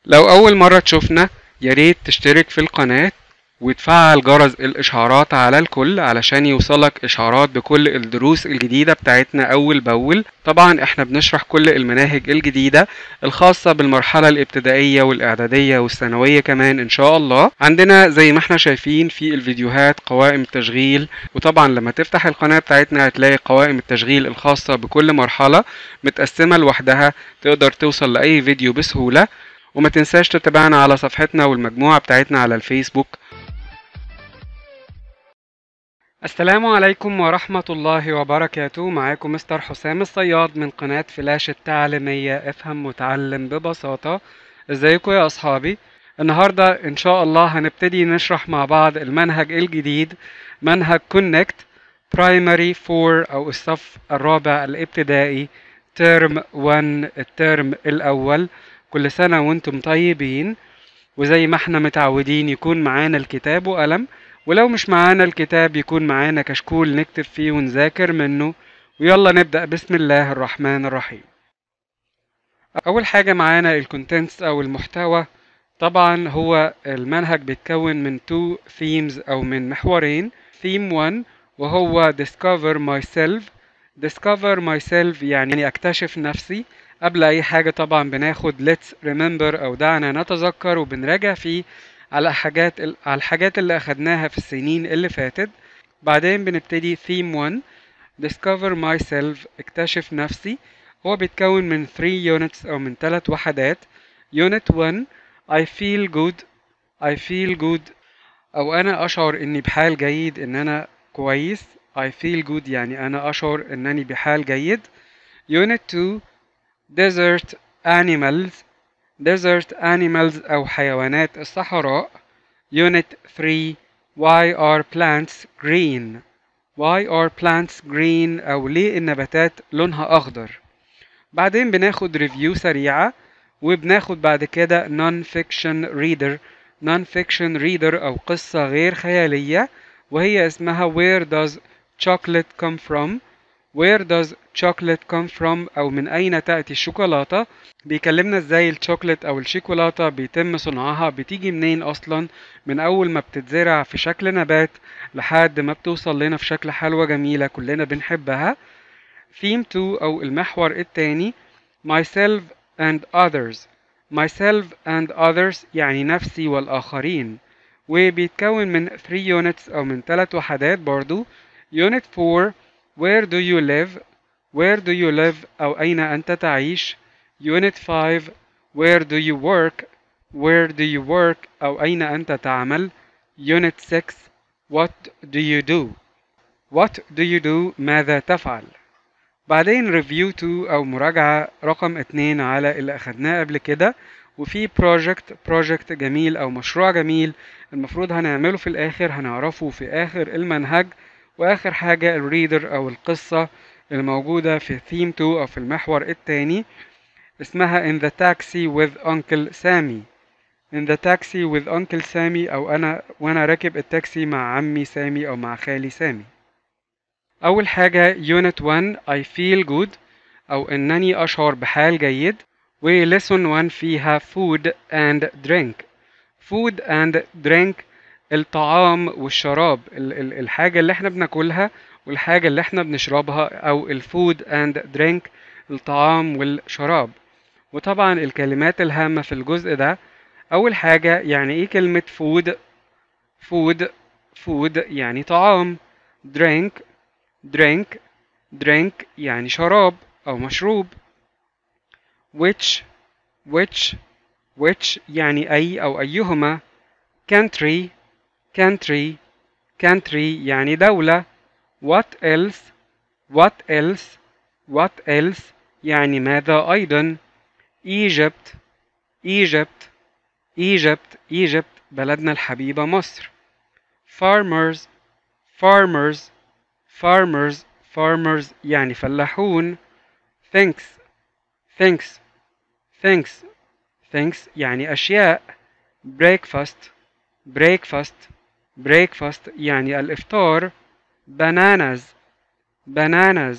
لو أول مرة تشوفنا ياريت تشترك في القناة وتفعل جرس الإشعارات على الكل علشان يوصلك إشعارات بكل الدروس الجديدة بتاعتنا أول بأول طبعا احنا بنشرح كل المناهج الجديدة الخاصة بالمرحلة الابتدائية والإعدادية والثانوية كمان إن شاء الله عندنا زي ما احنا شايفين في الفيديوهات قوائم التشغيل وطبعا لما تفتح القناة بتاعتنا هتلاقي قوائم التشغيل الخاصة بكل مرحلة متقسمة لوحدها تقدر توصل لأي فيديو بسهولة وما تنساش تتابعنا على صفحتنا والمجموعة بتاعتنا على الفيسبوك السلام عليكم ورحمة الله وبركاته معاكم مستر حسام الصياد من قناة فلاش التعليمية افهم متعلم ببساطة ازيكم يا اصحابي النهاردة ان شاء الله هنبتدي نشرح مع بعض المنهج الجديد منهج كونكت برايمري 4 او الصف الرابع الابتدائي ترم 1 الترم الاول كل سنة وانتم طيبين وزي ما احنا متعودين يكون معانا الكتاب وقلم ولو مش معانا الكتاب يكون معانا كشكول نكتب فيه ونذاكر منه ويلا نبدأ بسم الله الرحمن الرحيم أول حاجة معانا الكونتنتس أو المحتوى طبعا هو المنهج بيتكون من two themes أو من محورين theme 1 وهو discover myself discover myself يعني أكتشف نفسي قبل أي حاجة طبعا بناخد let's remember أو دعنا نتذكر وبنراجع فيه على حاجات على الحاجات اللي أخدناها في السنين اللي فاتت بعدين بنبتدي theme 1 discover myself اكتشف نفسي هو بيتكون من 3 units أو من 3 وحدات unit 1 I feel good I feel good أو أنا أشعر إني بحال جيد إن أنا كويس I feel good يعني أنا أشعر إنني بحال جيد unit 2 desert animals desert animals أو حيوانات الصحراء Unit 3 Why are plants green Why are plants green أو ليه النباتات لونها أخضر بعدين بناخد ريفيو سريعة وبناخد بعد كده non-fiction reader non-fiction reader أو قصة غير خيالية وهي اسمها Where does chocolate come from Where does chocolate come from أو من أين تأتي الشوكولاتة بيكلمنا ازاي الشوكولات أو الشيكولاتة بيتم صنعها بتيجي منين أصلا من أول ما بتتزرع في شكل نبات لحد ما بتوصل لنا في شكل حلوى جميلة كلنا بنحبها theme 2 أو المحور التاني myself and others myself and others يعني نفسي والآخرين وبيتكون من 3 units أو من 3 وحدات برضو unit 4 Where do you live? Where do you live? أو أين أنت تعيش? Unit 5 Where do you work? Where do you work? أو أين أنت تعمل? Unit 6 What do you do? What do you do? ماذا تفعل؟ بعدين Review 2 أو مراجعة رقم 2 على اللي أخدناه قبل كده وفي بروجكت بروجكت جميل أو مشروع جميل المفروض هنعمله في الآخر هنعرفه في آخر المنهج واخر حاجة الريدر او القصة الموجودة في ثيم 2 او في المحور التاني اسمها in the taxi with uncle Sammy in the taxi with uncle Sammy او انا وانا راكب التاكسي مع عمي سامي او مع خالي سامي اول حاجة unit 1 I feel good او انني اشعر بحال جيد و lesson 1 فيها food and drink food and drink الطعام والشراب الحاجة اللي احنا بناكلها والحاجة اللي احنا بنشربها او الفود اند درينك الطعام والشراب وطبعا الكلمات الهامة في الجزء ده اول حاجة يعني ايه كلمة فود فود فود يعني طعام drink drink drink يعني شراب او مشروب which which which يعني اي او ايهما country country country يعني دولة what else what else what else يعني ماذا أيضا Egypt Egypt Egypt Egypt بلدنا الحبيبة مصر farmers farmers farmers farmers يعني فلاحون thanks thanks thanks thanks يعني أشياء breakfast breakfast breakfast يعني الإفطار bananas bananas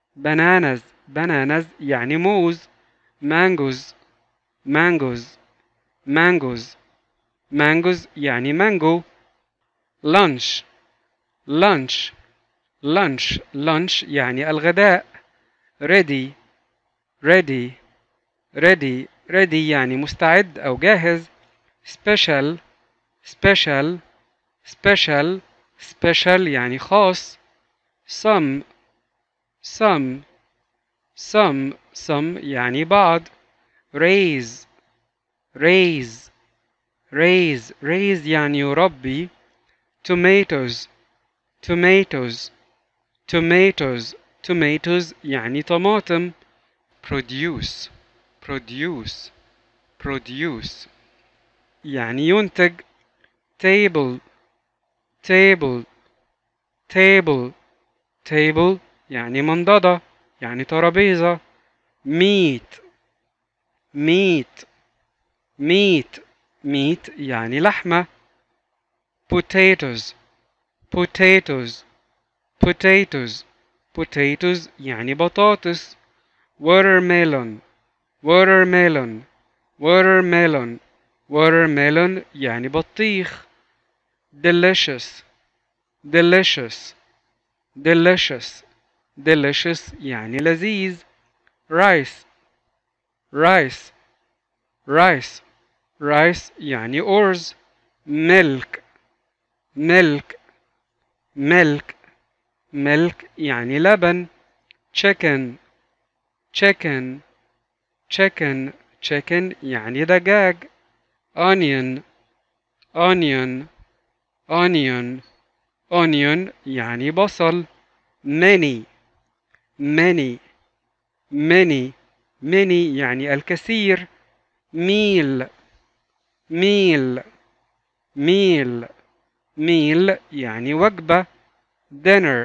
bananas bananas يعني موز mangoes mangoes mangoes mangoes يعني مانجو lunch lunch lunch lunch يعني الغداء ready ready ready ready يعني مستعد أو جاهز special special special special يعني خاص some some some some يعني بعض raise raise raise raise يعني يربي tomatoes tomatoes tomatoes tomatoes يعني طماطم produce produce produce يعني ينتج table table table table يعني منضدة يعني ترابيزة meat meat meat meat يعني لحمة potatoes potatoes potatoes potatoes يعني بطاطس watermelon watermelon watermelon watermelon يعني بطيخ delicious delicious delicious delicious يعني لذيذ rice rice rice rice يعني أرز milk milk milk milk يعني لبن chicken chicken chicken chicken يعني دجاج onion onion onion onion يعني بصل many many many many يعني الكثير meal meal meal meal يعني وجبة dinner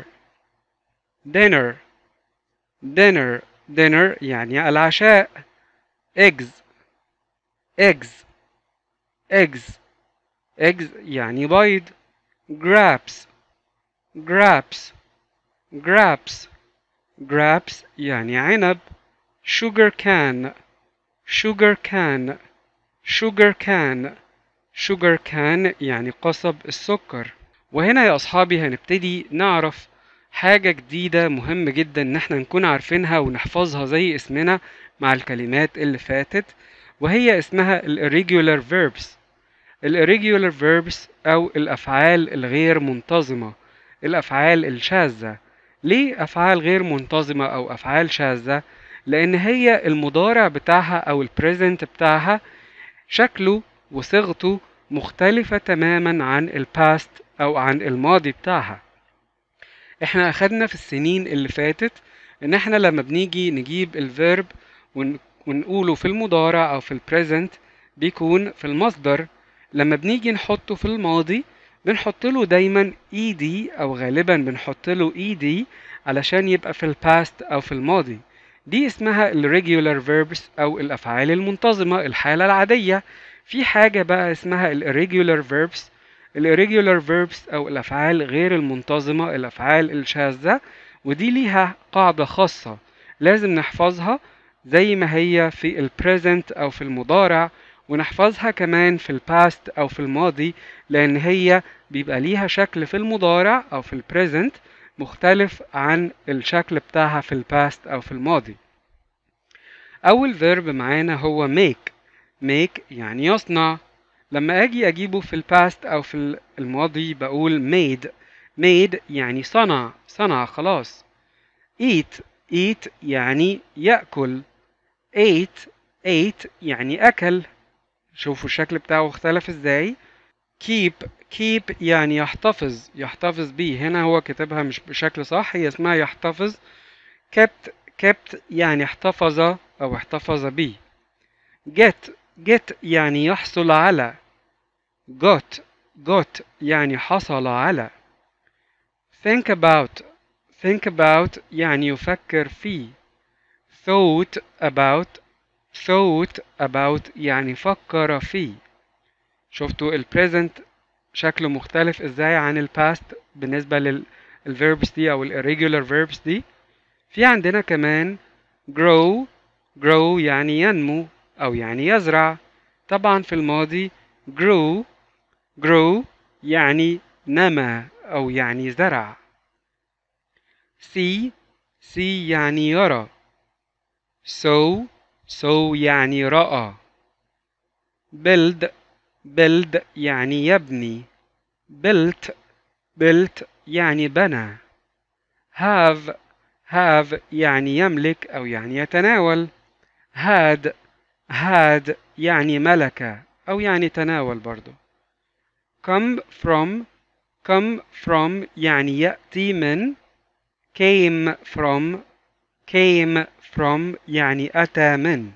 dinner dinner dinner يعني العشاء eggs eggs eggs eggs يعني بيض grapes grapes grapes grapes يعني عنب sugar can sugar can sugar can sugar can يعني قصب السكر وهنا يا أصحابي هنبتدي نعرف حاجة جديدة مهم جدا إن احنا نكون عارفينها ونحفظها زي اسمنا مع الكلمات اللي فاتت وهي اسمها ال irregular verbs ال irregular verbs أو الأفعال الغير منتظمة الأفعال الشاذة ليه أفعال غير منتظمة أو أفعال شاذة؟ لأن هي المضارع بتاعها أو البريزنت بتاعها شكله وصيغته مختلفة تماما عن الباست أو عن الماضي بتاعها احنا أخدنا في السنين اللي فاتت إن احنا لما بنيجي نجيب الفيرب ون... ونقوله في المضارع أو في البريزنت بيكون في المصدر لما بنيجي نحطه في الماضي بنحط له دايما اي دي او غالبا بنحط له اي دي علشان يبقى في الباست او في الماضي دي اسمها الريجولار فيربس او الافعال المنتظمه الحاله العاديه في حاجه بقى اسمها الirregular verbs الirregular verbs او الافعال غير المنتظمه الافعال الشاذه ودي ليها قاعده خاصه لازم نحفظها زي ما هي في البريزنت او في المضارع ونحفظها كمان في الباست او في الماضي لان هي بيبقى ليها شكل في المضارع او في البريزنت مختلف عن الشكل بتاعها في الباست او في الماضي اول فيرب معانا هو make make يعني يصنع لما اجي اجيبه في الباست او في الماضي بقول made made يعني صنع صنع خلاص eat eat يعني يأكل ate ate يعني أكل شوفوا الشكل بتاعه اختلف ازاي keep keep يعني يحتفظ يحتفظ بيه هنا هو كتبها مش بشكل صح هي اسمها يحتفظ kept kept يعني احتفظ او احتفظ بيه get get يعني يحصل على got got يعني حصل على think about think about يعني يفكر فيه thought about thought about يعني فكر فيه شفتوا البريزنت شكله مختلف ازاي عن الباست بالنسبة للفيربس دي او الirregular verbs دي في عندنا كمان grow grow يعني ينمو او يعني يزرع طبعا في الماضي grow grow يعني نما أو يعني زرع see see يعني يرى so so يعني رأى build build يعني يبني built built يعني بنى have have يعني يملك أو يعني يتناول had had يعني ملك أو يعني تناول برضو come from come from يعني يأتي من came from came from يعني أتى من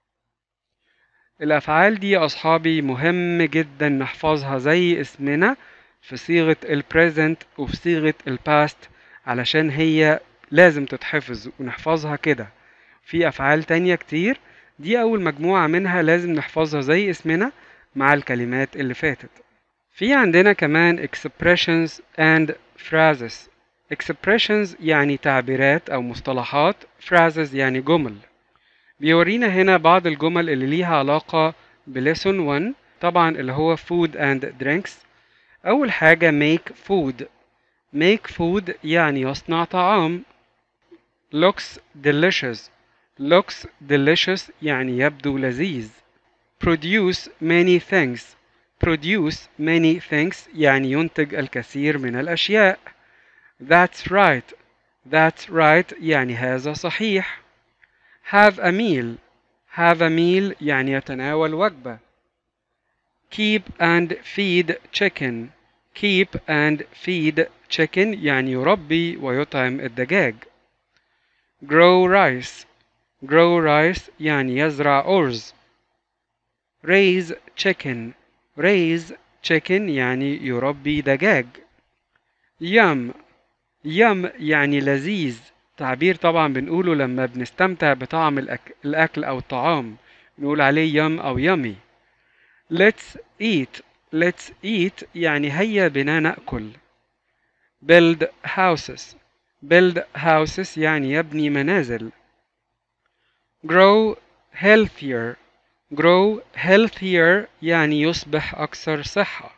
الأفعال دي يا أصحابي مهم جدا نحفظها زي اسمنا في صيغة ال present وفي صيغة ال past علشان هي لازم تتحفظ ونحفظها كده في أفعال تانية كتير دي أول مجموعة منها لازم نحفظها زي اسمنا مع الكلمات اللي فاتت في عندنا كمان expressions and phrases expressions يعني تعبيرات أو مصطلحات phrases يعني جمل بيورينا هنا بعض الجمل اللي ليها علاقة بليسون 1 طبعا اللي هو food and drinks أول حاجة make food make food يعني يصنع طعام looks delicious looks delicious يعني يبدو لذيذ produce many things produce many things يعني ينتج الكثير من الأشياء that's right that's right يعني هذا صحيح have a meal have a meal يعني يتناول وجبة keep and feed chicken keep and feed chicken يعني يربي ويطعم الدجاج grow rice grow rice يعني يزرع أرز raise chicken raise chicken يعني يربي دجاج yum yum يعني لذيذ تعبير طبعا بنقوله لما بنستمتع بطعم الأك... الأكل أو الطعام نقول عليه يم أو يمي let's eat let's eat يعني هيا بنا نأكل build houses build houses يعني يبني منازل grow healthier grow healthier يعني يصبح أكثر صحة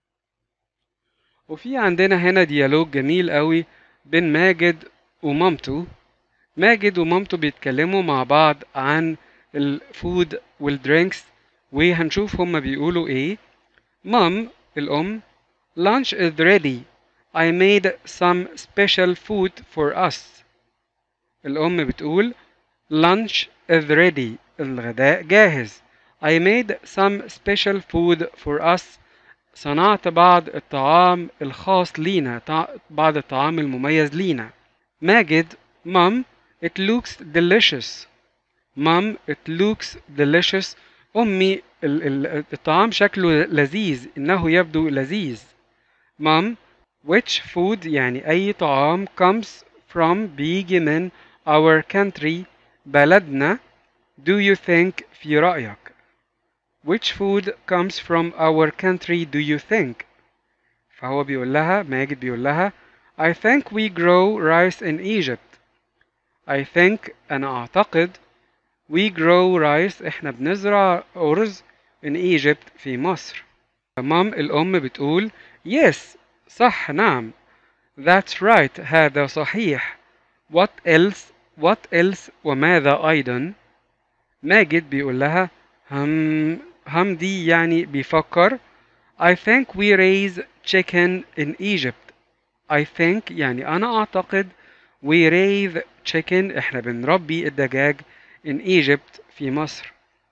وفي عندنا هنا ديالوج جميل قوي بين ماجد ومامته ماجد ومامته بيتكلموا مع بعض عن الفود والدرينكس وهنشوف هما بيقولوا ايه مام الأم lunch is ready I made some special food for us الأم بتقول lunch is ready الغداء جاهز I made some special food for us صنعت بعض الطعام الخاص لينا بعض الطعام المميز لينا ماجد mom it looks delicious mom it looks delicious أمي الطعام شكله لذيذ إنه يبدو لذيذ mom which food يعني أي طعام comes from بيجي من our country بلدنا do you think في رأيك which food comes from our country do you think فهو بيقول لها ماجد بيقول لها I think we grow rice in Egypt I think أنا أعتقد we grow rice إحنا بنزرع أرز in Egypt في مصر مام الأم بتقول yes صح نعم that's right هذا صحيح what else what else وماذا أيضا ماجد بيقول لها هم هم دي يعني بيفكر I think we raise chicken in Egypt I think يعني أنا أعتقد we raise chicken إحنا بنربي الدجاج in Egypt في مصر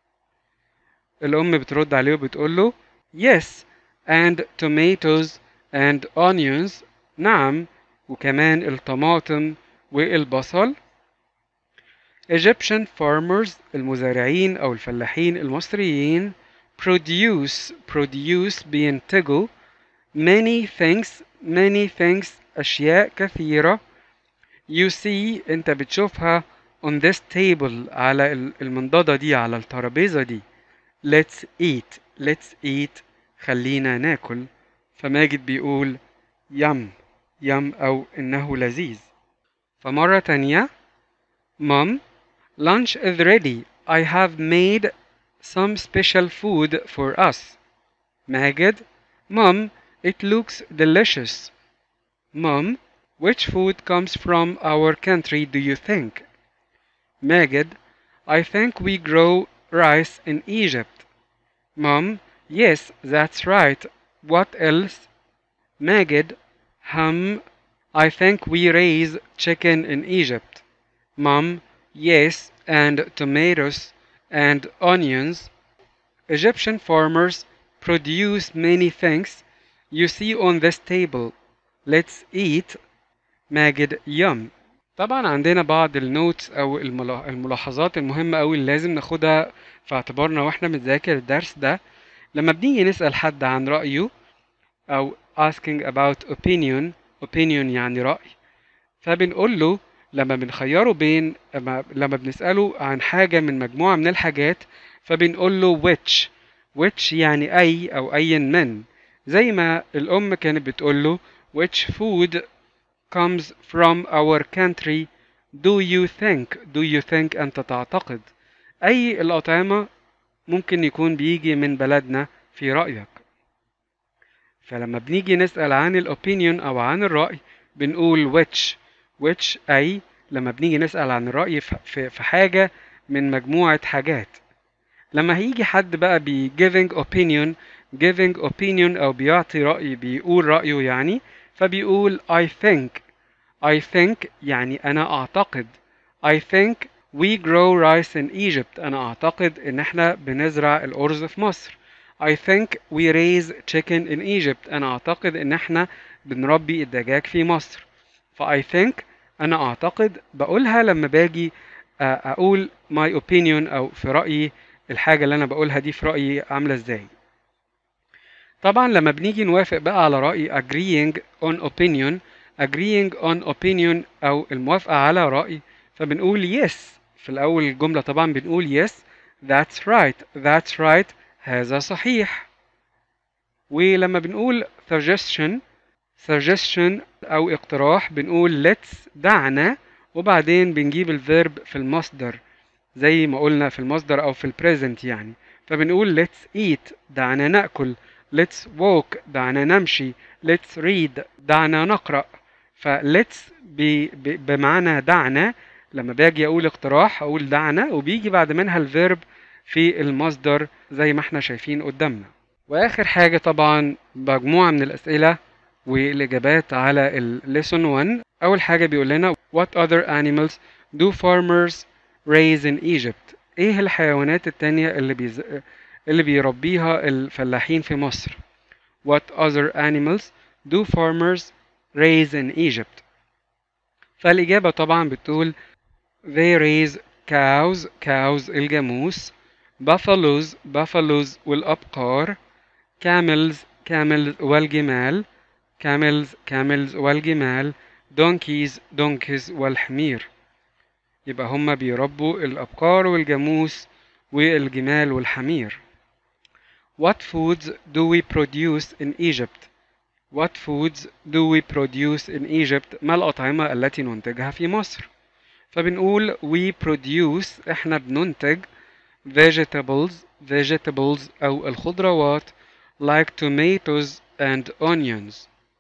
الأم بترد عليه وبتقول له yes and tomatoes and onions نعم وكمان الطماطم والبصل Egyptian farmers المزارعين أو الفلاحين المصريين produce produce بينتجوا many things many things أشياء كثيرة you see أنت بتشوفها on this table على المنضدة دي على الترابيزة دي let's eat let's eat خلينا ناكل فماجد بيقول يم يم أو إنه لذيذ فمرة تانية Mom lunch is ready I have made some special food for us ماجد Mom it looks delicious Mom which food comes from our country do you think ماجد I think we grow rice in Egypt Mom yes that's right what else ماجد hum I think we raise chicken in Egypt Mom yes and tomatoes and onions Egyptian farmers produce many things you see on this table let's eat ماجد يم طبعا عندنا بعض النوتس او الملا- الملاحظات المهمة اوي اللي لازم ناخدها في اعتبارنا واحنا بنذاكر الدرس ده لما بنيجي نسأل حد عن رأيه او asking about opinion opinion يعني رأي فبنقول له لما بنخيره بين لما, لما بنسأله عن حاجة من مجموعة من الحاجات فبنقول له which which يعني أي أو أي من زي ما الأم كانت بتقول له which food comes from our country do you think do you think أنت تعتقد أي الأطعمة ممكن يكون بيجي من بلدنا في رأيك فلما بنيجي نسأل عن الأوبينيون أو عن الرأي بنقول which which أي لما بنيجي نسأل عن الرأي في- في في حاجة من مجموعة حاجات لما هيجي حد بقى بي giving opinion giving opinion أو بيعطي رأي بيقول رأيه يعني فبيقول I think I think يعني أنا أعتقد I think we grow rice in Egypt أنا أعتقد إن إحنا بنزرع الأرز في مصر I think we raise chicken in Egypt أنا أعتقد إن إحنا بنربي الدجاج في مصر ف I think أنا أعتقد بقولها لما باجي آه، أقول my opinion أو في رأيي الحاجة اللي أنا بقولها دي في رأيي عاملة إزاي طبعا لما بنيجي نوافق بقى على رأي agreeing on opinion agreeing on opinion أو الموافقة على رأي فبنقول yes في الأول الجملة طبعا بنقول yes that's right that's right هذا صحيح ولما بنقول suggestion suggestion أو اقتراح بنقول let's دعنا وبعدين بنجيب الفيرب في المصدر زي ما قلنا في المصدر أو في البريزنت يعني فبنقول let's eat دعنا نأكل let's walk دعنا نمشي let's read دعنا نقرأ ف let's ب- ب- بمعنى دعنا لما باجي أقول اقتراح أقول دعنا وبيجي بعد منها الفيرب في المصدر زي ما احنا شايفين قدامنا واخر حاجة طبعا مجموعة من الاسئلة والاجابات على ال lesson 1 اول حاجة بيقول لنا what other animals do farmers raise in Egypt ايه الحيوانات التانية اللي بيز... اللي بيربيها الفلاحين في مصر what other animals do farmers raise in Egypt فالإجابة طبعا بتقول they raise cows cows الجاموس buffaloes buffaloes والأبقار camels camels والجمال camels camels والجمال donkeys donkeys والحمير يبقى هما بيربوا الأبقار والجاموس والجمال والحمير What foods do we produce in Egypt? What foods do we produce in Egypt? ما الأطعمة التي ننتجها في مصر؟ فبنقول we produce احنا بننتج vegetables vegetables أو الخضروات like tomatoes and onions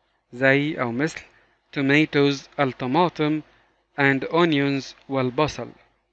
زي أو مثل tomatoes الطماطم and onions والبصل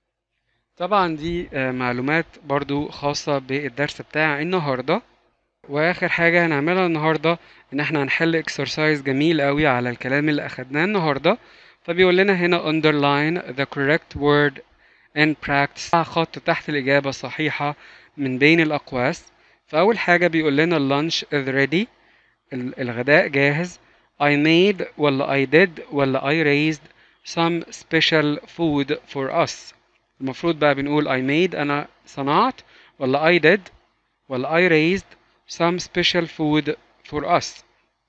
طبعا دي آه، معلومات برضو خاصة بالدرس بتاع النهاردة واخر حاجة هنعملها النهاردة ان احنا هنحل exercise جميل قوي على الكلام اللي اخدناه النهاردة فبيقول لنا هنا underline the correct word in practice خط تحت الإجابة الصحيحة من بين الأقواس فأول حاجة بيقول لنا lunch is ready ال- الغداء جاهز I made ولا I did ولا I raised some special food for us المفروض بقى بنقول I made أنا صنعت ولا I did ولا I raised some special food for us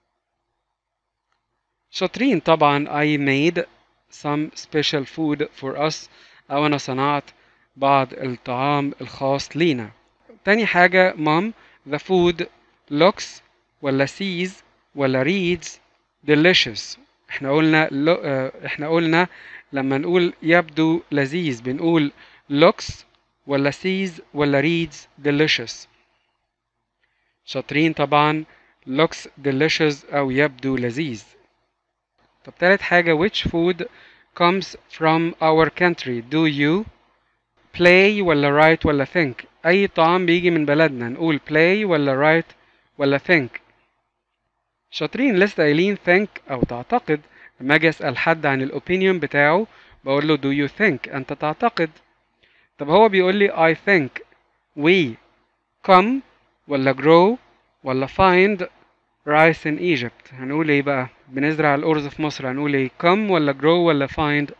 شاطرين طبعا I made some special food for us أو أنا صنعت بعض الطعام الخاص لينا تاني حاجة mom the food looks ولا sees ولا reads delicious احنا قلنا لو اه احنا قلنا لما نقول يبدو لذيذ بنقول looks ولا sees ولا reads delicious شاطرين طبعا looks delicious أو يبدو لذيذ طب تالت حاجة which food comes from our country do you play ولا write ولا think أي طعام بيجي من بلدنا نقول play ولا write ولا think شاطرين لسه قايلين think أو تعتقد لما أجي أسأل حد عن الأوبينيون بتاعه بقول له do you think أنت تعتقد طب هو بيقول لي I think we come ولا grow ولا find rice in Egypt هنقول ايه بقى بنزرع الأرز في مصر هنقول ايه come ولا grow ولا find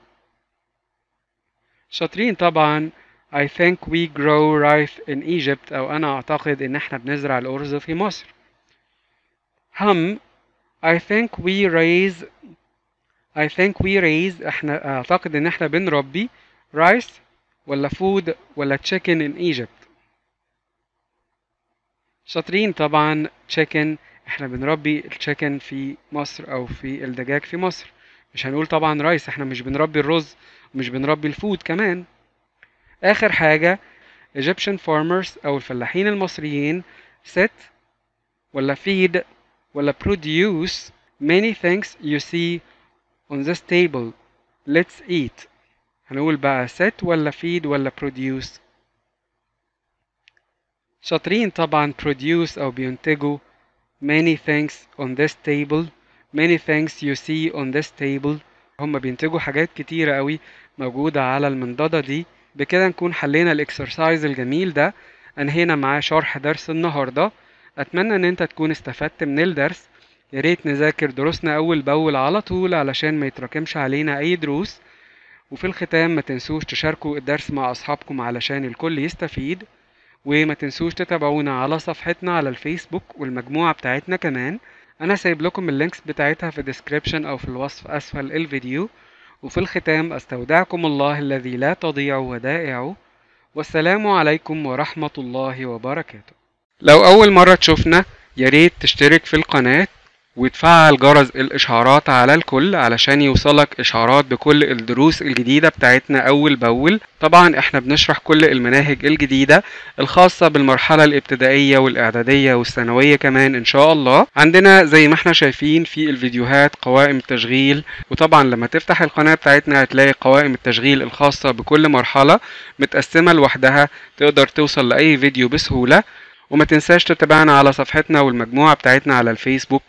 شاطرين طبعا I think we grow rice in Egypt أو أنا أعتقد إن إحنا بنزرع الأرز في مصر هم I think we raise I think we raise إحنا أعتقد إن إحنا بنربي rice ولا food ولا chicken in Egypt شاطرين طبعا chicken احنا بنربي التشيكن في مصر او في الدجاج في مصر مش هنقول طبعا رايس احنا مش بنربي الرز ومش بنربي الفود كمان اخر حاجة Egyptian farmers او الفلاحين المصريين set ولا feed ولا produce many things you see on this table let's eat هنقول بقى set ولا feed ولا produce شاطرين طبعا produce او بينتجوا many things on this table many things you see on this table هم بينتجوا حاجات كتيرة قوي موجودة على المنضدة دي بكده نكون حلينا الاكسرسايز الجميل ده انهينا معاه شرح درس النهاردة اتمنى ان انت تكون استفدت من الدرس يا ريت نذاكر دروسنا اول باول على طول علشان ما يتراكمش علينا اي دروس وفي الختام ما تنسوش تشاركوا الدرس مع اصحابكم علشان الكل يستفيد وما تنسوش تتابعونا على صفحتنا على الفيسبوك والمجموعة بتاعتنا كمان انا سايب لكم اللينكس بتاعتها في الديسكريبشن او في الوصف اسفل الفيديو وفي الختام استودعكم الله الذي لا تضيع ودائعه والسلام عليكم ورحمة الله وبركاته لو اول مرة تشوفنا ياريت تشترك في القناة وتفعل جرس الإشعارات على الكل علشان يوصلك إشعارات بكل الدروس الجديدة بتاعتنا أول بأول طبعا احنا بنشرح كل المناهج الجديدة الخاصة بالمرحلة الابتدائية والإعدادية والثانوية كمان إن شاء الله عندنا زي ما احنا شايفين في الفيديوهات قوائم التشغيل وطبعا لما تفتح القناة بتاعتنا هتلاقي قوائم التشغيل الخاصة بكل مرحلة متقسمة لوحدها تقدر توصل لأي فيديو بسهولة وما تنساش تتابعنا على صفحتنا والمجموعة بتاعتنا على الفيسبوك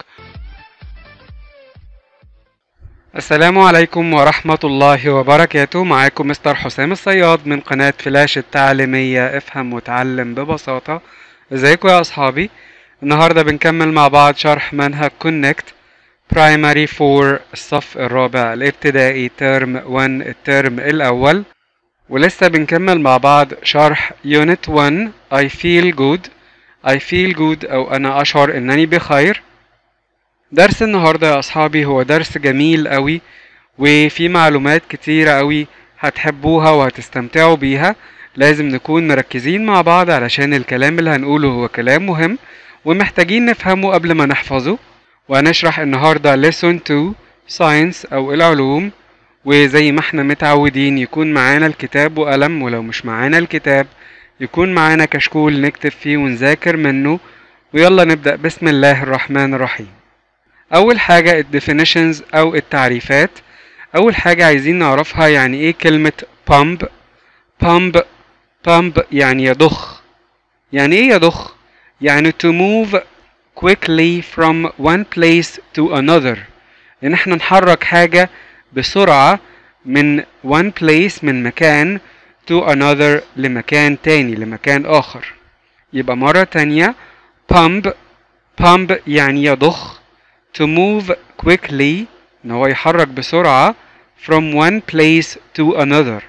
السلام عليكم ورحمة الله وبركاته معاكم مستر حسام الصياد من قناة فلاش التعليمية افهم وتعلم ببساطة ازيكم يا اصحابي النهاردة بنكمل مع بعض شرح منهج كونكت برايمري فور الصف الرابع الابتدائي ترم 1 الترم الاول ولسه بنكمل مع بعض شرح يونت 1 I feel good I feel good او انا اشعر انني بخير درس النهارده يا اصحابي هو درس جميل قوي وفي معلومات كتيرة قوي هتحبوها وهتستمتعوا بيها لازم نكون مركزين مع بعض علشان الكلام اللي هنقوله هو كلام مهم ومحتاجين نفهمه قبل ما نحفظه وهنشرح النهارده lesson 2 science او العلوم وزي ما احنا متعودين يكون معانا الكتاب وقلم ولو مش معانا الكتاب يكون معانا كشكول نكتب فيه ونذاكر منه ويلا نبدأ بسم الله الرحمن الرحيم أول حاجة الديفينيشنز أو التعريفات أول حاجة عايزين نعرفها يعني إيه كلمة pump pump pump يعني يضخ يعني إيه يضخ؟ يعني to move quickly from one place to another إن إحنا نحرك حاجة بسرعة من one place من مكان to another لمكان تاني لمكان آخر يبقى مرة تانية pump pump يعني يضخ to move quickly ان هو يحرك بسرعة from one place to another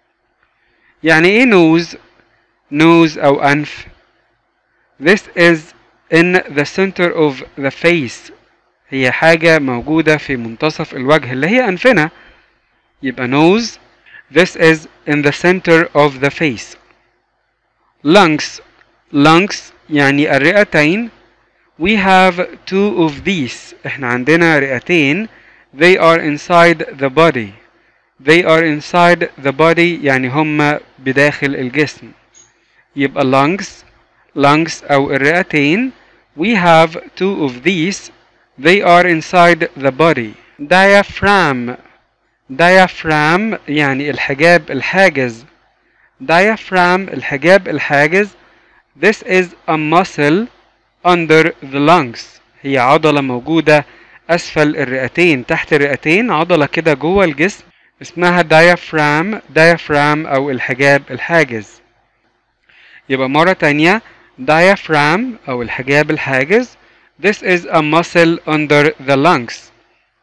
يعني ايه nose nose او انف this is in the center of the face هي حاجة موجودة في منتصف الوجه اللي هي أنفنا يبقى nose this is in the center of the face lungs lungs يعني الرئتين we have two of these احنا عندنا رئتين they are inside the body they are inside the body يعني هم بداخل الجسم يبقى lungs lungs أو الرئتين we have two of these they are inside the body diaphragm diaphragm يعني الحجاب الحاجز diaphragm الحجاب الحاجز this is a muscle under the lungs هي عضلة موجودة أسفل الرئتين تحت الرئتين عضلة كده جوه الجسم اسمها diaphragm diaphragm أو الحجاب الحاجز يبقى مرة تانية diaphragm أو الحجاب الحاجز This is a muscle under the lungs.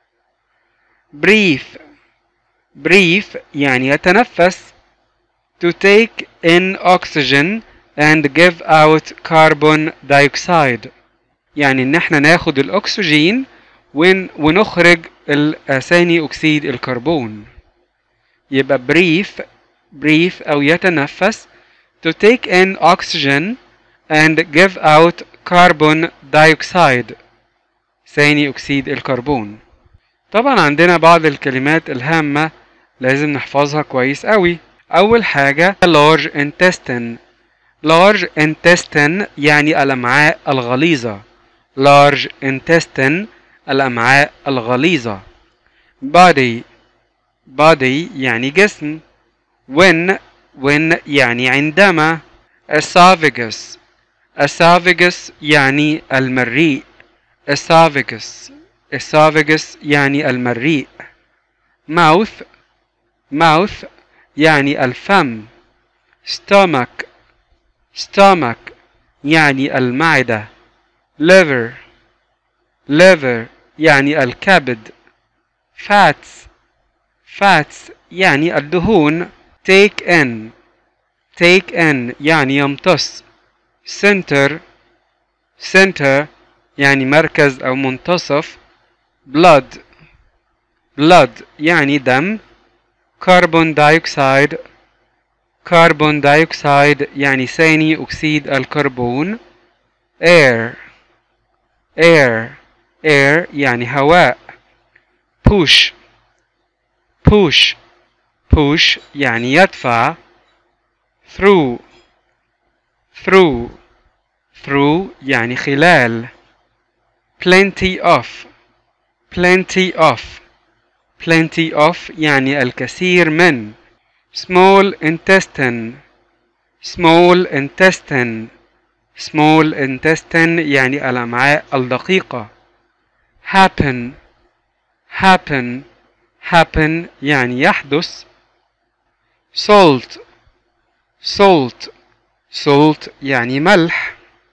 Breathe. Breathe يعني يتنفس. To take in oxygen and give out carbon dioxide. يعني إن احنا ناخد الأكسجين ون ونخرج ثاني أكسيد الكربون. يبقى breathe breathe أو يتنفس to take in oxygen and give out carbon dioxide ثاني أكسيد الكربون طبعا عندنا بعض الكلمات الهامة لازم نحفظها كويس قوي أول حاجة large intestine large intestine يعني الأمعاء الغليظة large intestine الأمعاء الغليظة body body يعني جسم when when يعني عندما esophagus esophagus يعني المريء esophagus esophagus يعني المريء mouth mouth يعني الفم stomach stomach يعني المعدة liver liver يعني الكبد fats fats يعني الدهون take in take in يعني يمتص center center يعني مركز أو منتصف blood blood يعني دم carbon dioxide carbon dioxide يعني ثاني أكسيد الكربون air air air يعني هواء push push push يعني يدفع through through through يعني خلال plenty of plenty of plenty of يعني الكثير من small intestine small intestine small intestine يعني الأمعاء الدقيقة happen happen happen يعني يحدث salt salt salt يعني ملح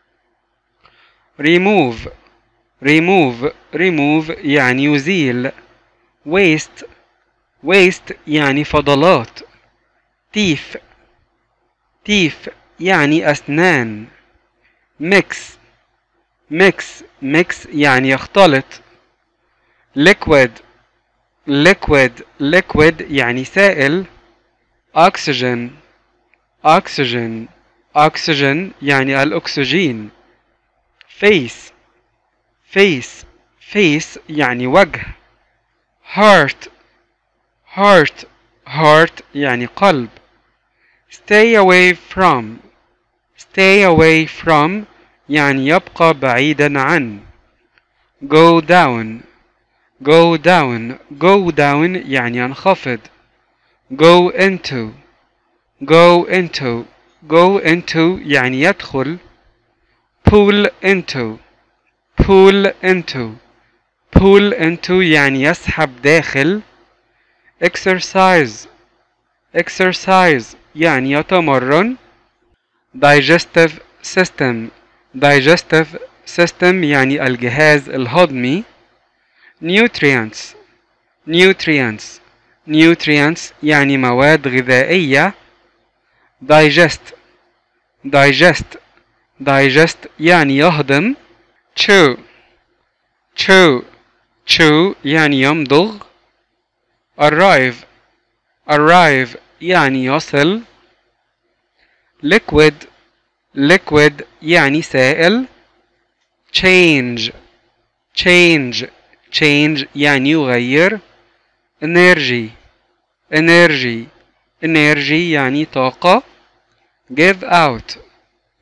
remove remove remove يعني يزيل waste waste يعني فضلات teeth teeth يعني أسنان mix mix mix يعني يختلط liquid liquid liquid يعني سائل oxygen oxygen oxygen يعني الأكسجين face face face يعني وجه heart heart heart يعني قلب stay away from stay away from يعني يبقى بعيدا عن go down go down go down يعني ينخفض go into go into go into يعني يدخل pull into pull into pull into يعني يسحب داخل exercise exercise يعني يتمرن digestive system digestive system يعني الجهاز الهضمي nutrients nutrients nutrients يعني مواد غذائية digest digest digest يعني يهضم chew chew chew يعني يمضغ arrive arrive يعني يصل liquid liquid يعني سائل change change change يعني يغير energy energy energy يعني طاقة give out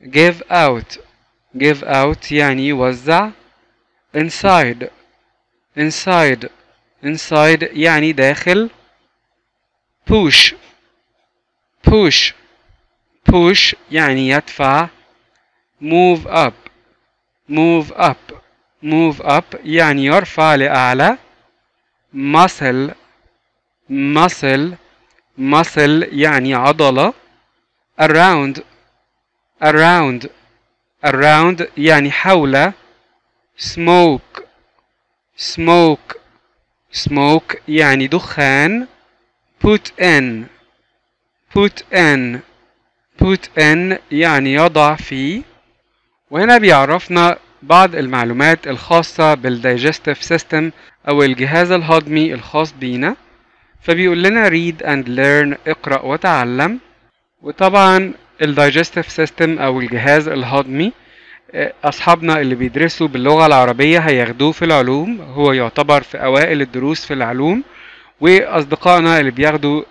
give out give out يعني يوزع inside inside inside يعني داخل push push push يعني يدفع move up move up move up يعني يرفع لأعلى muscle muscle muscle يعني عضلة around around around يعني حول smoke smoke smoke يعني دخان put in put in put in يعني يضع في وهنا بيعرفنا بعض المعلومات الخاصة بالدايجستيف سيستم أو الجهاز الهضمي الخاص بينا فبيقول لنا read and learn اقرأ وتعلم وطبعا الدايجستيف سيستم أو الجهاز الهضمي أصحابنا اللي بيدرسوا باللغة العربية هياخدوه في العلوم هو يعتبر في أوائل الدروس في العلوم وأصدقائنا اللي بياخدوا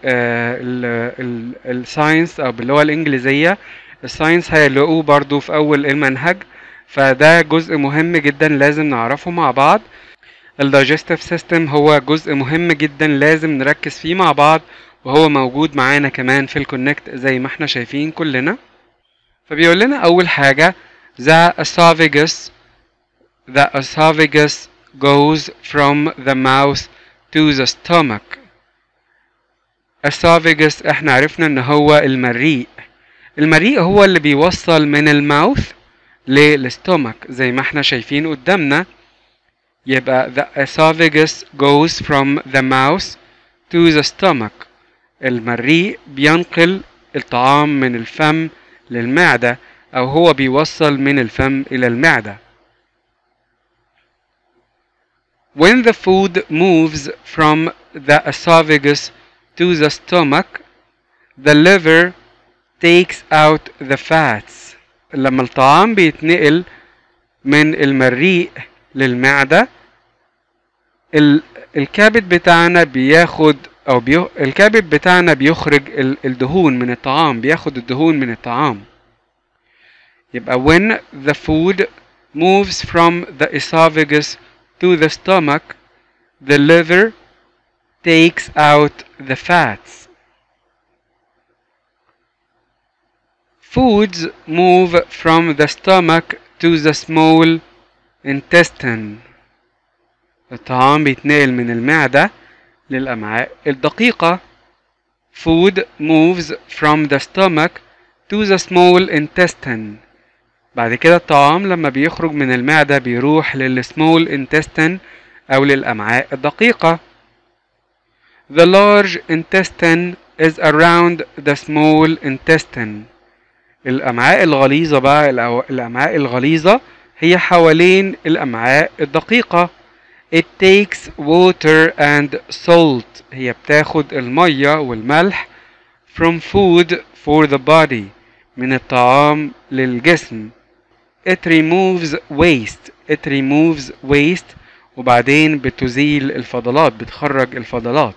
الساينس أو باللغة الإنجليزية الساينس هيلاقوه برضو في أول المنهج فده جزء مهم جدا لازم نعرفه مع بعض الدايجستيف سيستم هو جزء مهم جدا لازم نركز فيه مع بعض وهو موجود معانا كمان في الكونكت زي ما احنا شايفين كلنا فبيقول لنا أول حاجة the esophagus the esophagus goes from the mouth to the stomach esophagus احنا عرفنا ان هو المريء المريء هو اللي بيوصل من الماوث للستومك زي ما احنا شايفين قدامنا يبقى the esophagus goes from the mouth to the stomach المريء بينقل الطعام من الفم للمعدة أو هو بيوصل من الفم إلى المعدة When the food moves from the esophagus to the stomach, the liver takes out the fats. لما الطعام بيتنقل من المريء للمعدة الكبد بتاعنا بياخد أو بيو... الكبد بتاعنا بيخرج الدهون من الطعام بياخد الدهون من الطعام يبقى when the food moves from the esophagus to the stomach the liver takes out the fats foods move from the stomach to the small intestine الطعام بيتنقل من المعدة للأمعاء الدقيقة food moves from the stomach to the small intestine بعد كده الطعام لما بيخرج من المعدة بيروح للسمول intestine أو للأمعاء الدقيقة The large intestine is around the small intestine الأمعاء الغليظة بقى الأمعاء الغليظة هي حوالين الأمعاء الدقيقة It takes water and salt هي بتاخد المية والملح from food for the body من الطعام للجسم It removes waste It removes waste وبعدين بتزيل الفضلات بتخرج الفضلات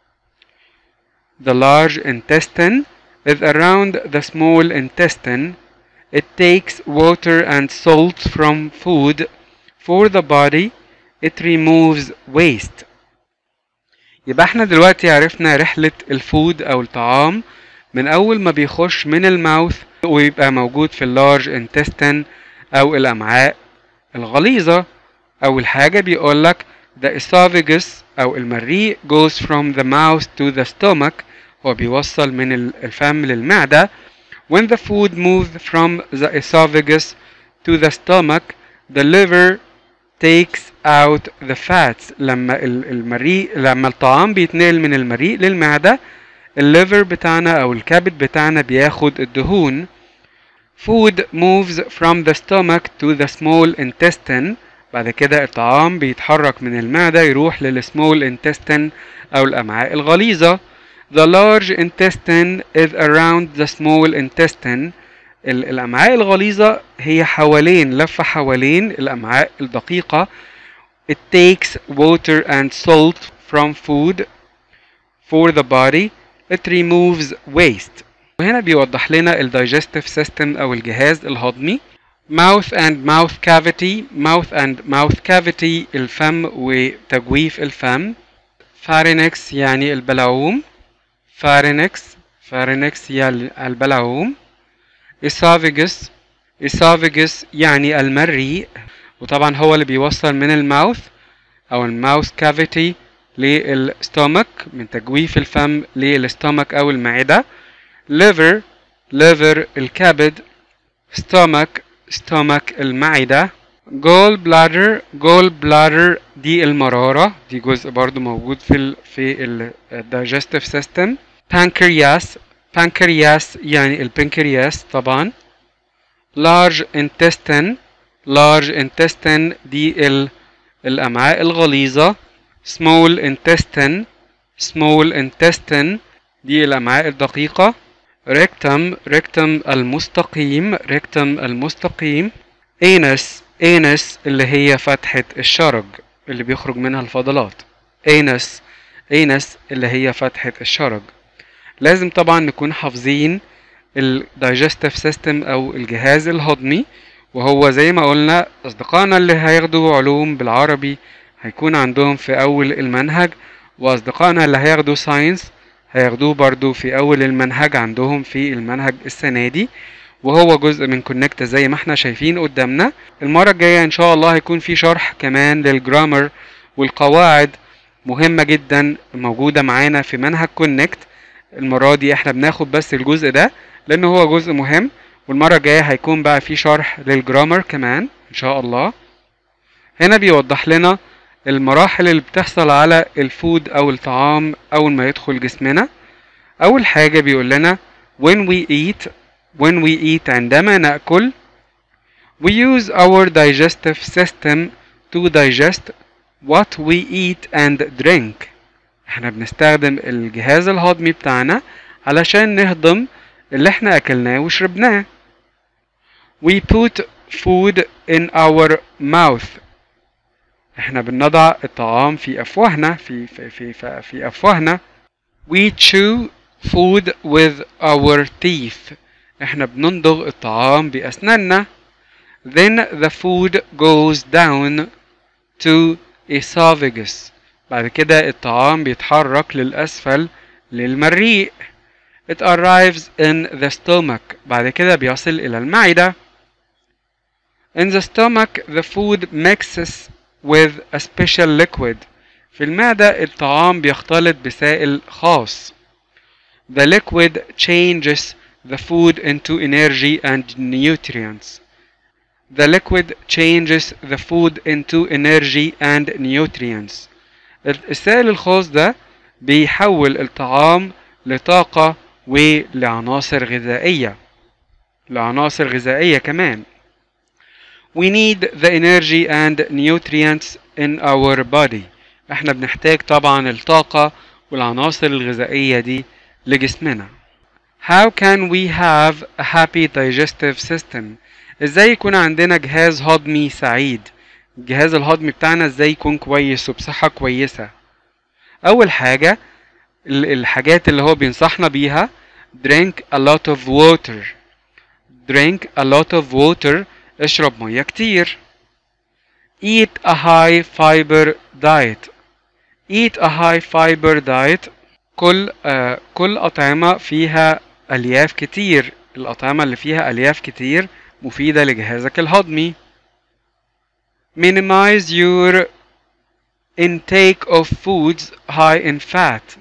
The large intestine is around the small intestine. It takes water and salt from food for the body. It removes waste. يبقى احنا دلوقتي عرفنا رحلة الفود أو الطعام من أول ما بيخش من الماوث ويبقى موجود في اللارج intestine أو الأمعاء الغليظة أول حاجة بيقولك the esophagus أو المريء goes from the mouth to the stomach هو بيوصل من الفم للمعدة when the food moves from the esophagus to the stomach the liver takes out the fats لما المريء لما الطعام بيتنقل من المريء للمعدة الليفر بتاعنا أو الكبد بتاعنا بياخد الدهون food moves from the stomach to the small intestine بعد كده الطعام بيتحرك من المعدة يروح للسمول intestine أو الأمعاء الغليظة The large intestine is around the small intestine الأمعاء الغليظة هي حوالين لفة حوالين الأمعاء الدقيقة It takes water and salt from food for the body It removes waste وهنا بيوضح لنا ال digestive system أو الجهاز الهضمي mouth and mouth cavity mouth and mouth cavity الفم وتجويف الفم pharynx يعني البلعوم pharynx pharynx يعني البلعوم esophagus esophagus يعني المريء وطبعا هو اللي بيوصل من الماوث او الماوث كافيتي للستومك من تجويف الفم للستومك او المعدة liver liver الكبد stomach stomach المعدة جول بلادر جول بلادر دي المرارة دي جزء برضو موجود في ال في ال digestive system pancreas pancreas يعني البنكرياس طبعا large intestine large intestine دي ال الأمعاء الغليظة small intestine small intestine دي الأمعاء الدقيقة rectum rectum المستقيم rectum المستقيم anus anus اللي هي فتحة الشرج اللي بيخرج منها الفضلات anus anus اللي هي فتحة الشرج لازم طبعا نكون حافظين ال digestive system أو الجهاز الهضمي وهو زي ما قلنا أصدقائنا اللي هياخدوا علوم بالعربي هيكون عندهم في أول المنهج وأصدقائنا اللي هياخدوا ساينس هياخدوه برضو في أول المنهج عندهم في المنهج السنة دي وهو جزء من كونكت زي ما احنا شايفين قدامنا المرة الجاية إن شاء الله هيكون في شرح كمان للجرامر والقواعد مهمة جدا موجودة معانا في منهج كونكت المرة دي احنا بناخد بس الجزء ده لأن هو جزء مهم والمرة الجاية هيكون بقى في شرح للجرامر كمان إن شاء الله هنا بيوضح لنا المراحل اللي بتحصل على الفود أو الطعام أول ما يدخل جسمنا أول حاجة بيقول لنا when we eat when we eat عندما نأكل we use our digestive system to digest what we eat and drink احنا بنستخدم الجهاز الهضمي بتاعنا علشان نهضم اللي احنا أكلناه وشربناه we put food in our mouth احنا بنضع الطعام في افواهنا في في في في, في افواهنا we chew food with our teeth احنا بنندغ الطعام باسناننا then the food goes down to esophagus بعد كده الطعام بيتحرك للاسفل للمريء it arrives in the stomach بعد كده بيصل الى المعده in the stomach the food mixes with a special liquid في المعدة الطعام بيختلط بسائل خاص The liquid changes the food into energy and nutrients. The liquid changes the food into energy and nutrients. السائل الخاص ده بيحول الطعام لطاقة ولعناصر غذائية لعناصر غذائية كمان We need the energy and nutrients in our body. احنا بنحتاج طبعا الطاقة والعناصر الغذائية دي لجسمنا. How can we have a happy digestive system? ازاي يكون عندنا جهاز هضمي سعيد؟ الجهاز الهضمي بتاعنا ازاي يكون كويس وبصحة كويسة؟ أول حاجة الحاجات اللي هو بينصحنا بيها drink a lot of water. Drink a lot of water اشرب ميه كتير eat a high fiber diet eat a high fiber diet كل آه كل أطعمة فيها ألياف كتير الأطعمة اللي فيها ألياف كتير مفيدة لجهازك الهضمي minimize your intake of foods high in fat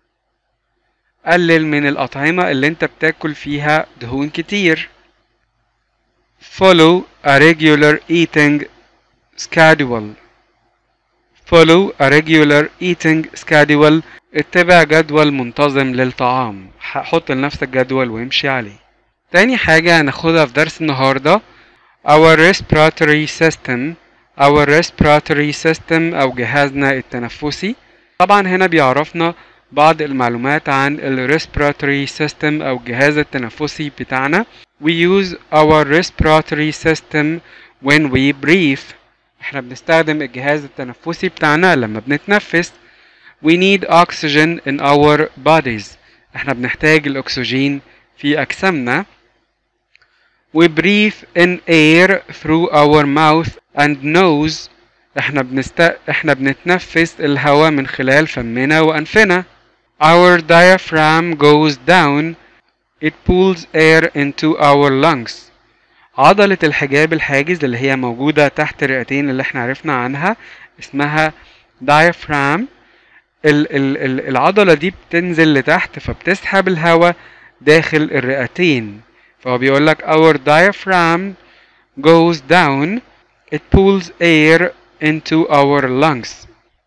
قلل من الأطعمة اللي انت بتاكل فيها دهون كتير follow a regular eating schedule follow a regular eating schedule اتبع جدول منتظم للطعام حط لنفسك جدول وامشي عليه تاني حاجة هناخدها في درس النهاردة our respiratory system our respiratory system أو جهازنا التنفسي طبعا هنا بيعرفنا بعض المعلومات عن ال respiratory system أو الجهاز التنفسي بتاعنا we use our respiratory system when we breathe احنا بنستخدم الجهاز التنفسي بتاعنا لما بنتنفس we need oxygen in our bodies احنا بنحتاج الاكسجين في أجسامنا we breathe in air through our mouth and nose احنا بنست... احنا بنتنفس الهواء من خلال فمنا وأنفنا our diaphragm goes down it pulls air into our lungs عضلة الحجاب الحاجز اللي هي موجودة تحت الرئتين اللي احنا عرفنا عنها اسمها diaphragm ال ال ال العضلة دي بتنزل لتحت فبتسحب الهواء داخل الرئتين فهو بيقول لك our diaphragm goes down it pulls air into our lungs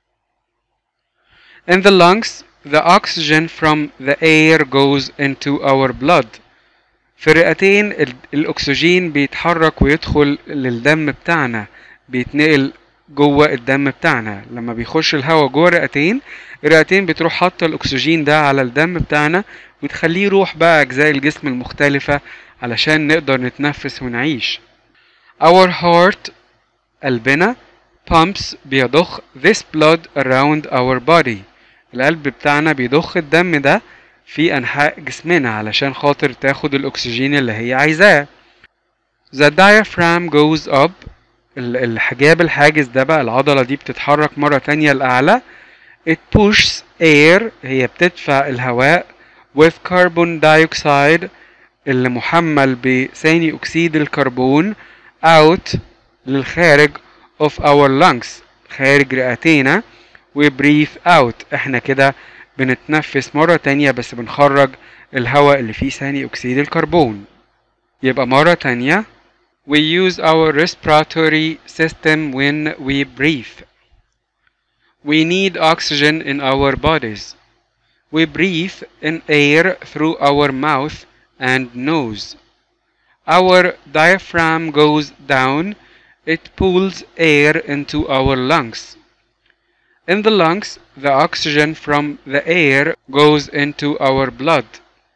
in the lungs the oxygen from the air goes into our blood في الرئتين ال- الأكسجين بيتحرك ويدخل للدم بتاعنا بيتنقل جوه الدم بتاعنا لما بيخش الهواء جوه الرئتين الرئتين بتروح حاطة الأكسجين ده على الدم بتاعنا وتخليه يروح بقى أجزاء الجسم المختلفة علشان نقدر نتنفس ونعيش Our heart قلبنا pumps بيضخ this blood around our body القلب بتاعنا بيضخ الدم ده في أنحاء جسمنا علشان خاطر تاخد الأكسجين اللي هي عايزاه The diaphragm goes up ال- الحجاب الحاجز ده بقى العضلة دي بتتحرك مرة تانية لأعلى It pushes air هي بتدفع الهواء with carbon dioxide اللي محمل بثاني أكسيد الكربون out للخارج of our lungs خارج رئتينا و breathe out احنا كده بنتنفس مرة تانية بس بنخرج الهواء اللي فيه ثاني أكسيد الكربون يبقى مرة تانية We use our respiratory system when we breathe. We need oxygen in our bodies. We breathe in air through our mouth and nose. Our diaphragm goes down, it pulls air into our lungs. In the lungs, the oxygen from the air goes into our blood.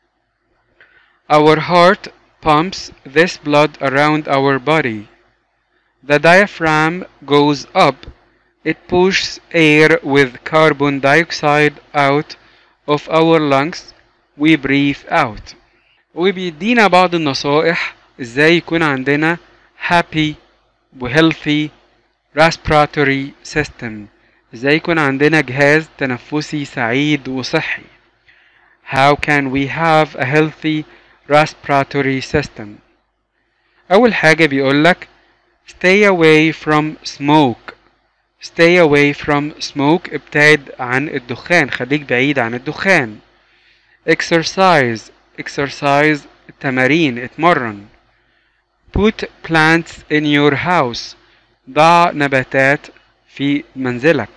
Our heart pumps this blood around our body. The diaphragm goes up, it pushes air with carbon dioxide out of our lungs, we breathe out. وبيدينا بعض النصائح ازاي يكون عندنا happy و healthy respiratory system ازاي يكون عندنا جهاز تنفسي سعيد وصحي How can we have a healthy respiratory system أول حاجة بيقولك stay away from smoke stay away from smoke ابتعد عن الدخان خليك بعيد عن الدخان exercise exercise التمارين اتمرن put plants in your house ضع نباتات في منزلك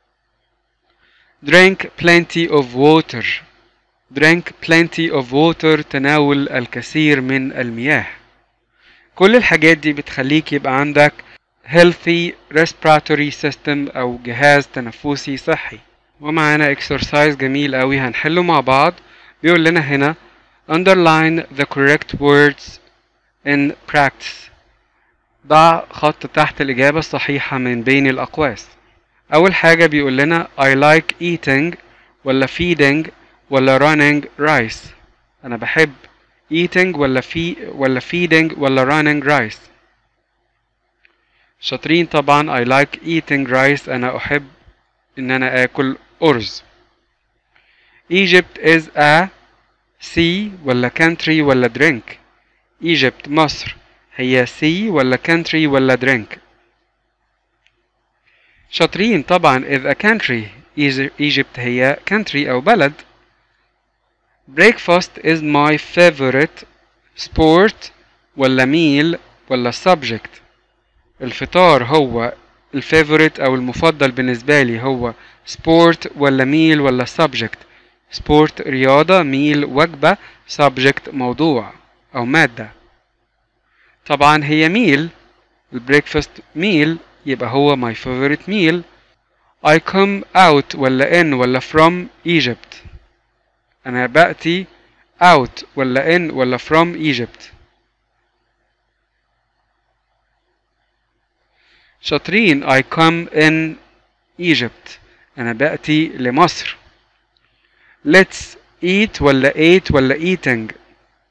drink plenty of water drink plenty of water تناول الكثير من المياه كل الحاجات دي بتخليك يبقى عندك healthy respiratory system أو جهاز تنفسي صحي ومعانا exercise جميل قوي هنحله مع بعض بيقول لنا هنا underline the correct words in practice ضع خط تحت الإجابة الصحيحة من بين الأقواس أول حاجة بيقول لنا I like eating ولا feeding ولا running rice أنا بحب eating ولا في ولا feeding ولا running rice شاطرين طبعا I like eating rice أنا أحب إن أنا آكل أرز Egypt is a sea ولا country ولا drink Egypt مصر هي sea ولا country ولا drink شاطرين طبعا is a country Egypt هي country أو بلد breakfast is my favorite sport ولا meal ولا subject الفطار هو الفيفوريت أو المفضل بالنسبة لي هو sport ولا meal ولا subject sport رياضة meal وجبة subject موضوع أو مادة طبعا هي meal البريكفاست meal يبقى هو my favorite meal I come out ولا in ولا from Egypt أنا بأتي out ولا in ولا from Egypt شاطرين I come in Egypt أنا بأتي لمصر Let's eat ولا ate ولا eating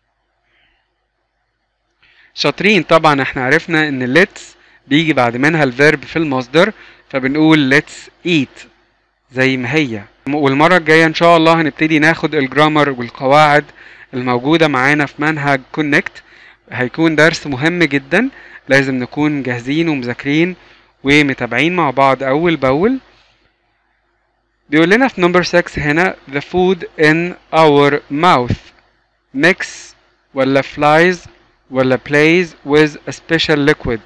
شاطرين طبعا احنا عرفنا ان let's بيجي بعد منها الفيرب في المصدر فبنقول let's eat زي ما هي والمرة الجاية ان شاء الله هنبتدي ناخد الجرامر والقواعد الموجودة معانا في منهج كونكت هيكون درس مهم جدا لازم نكون جاهزين ومذاكرين ومتابعين مع بعض أول بأول بيقول لنا في نمبر 6 هنا the food in our mouth mix ولا flies ولا plays with a special liquid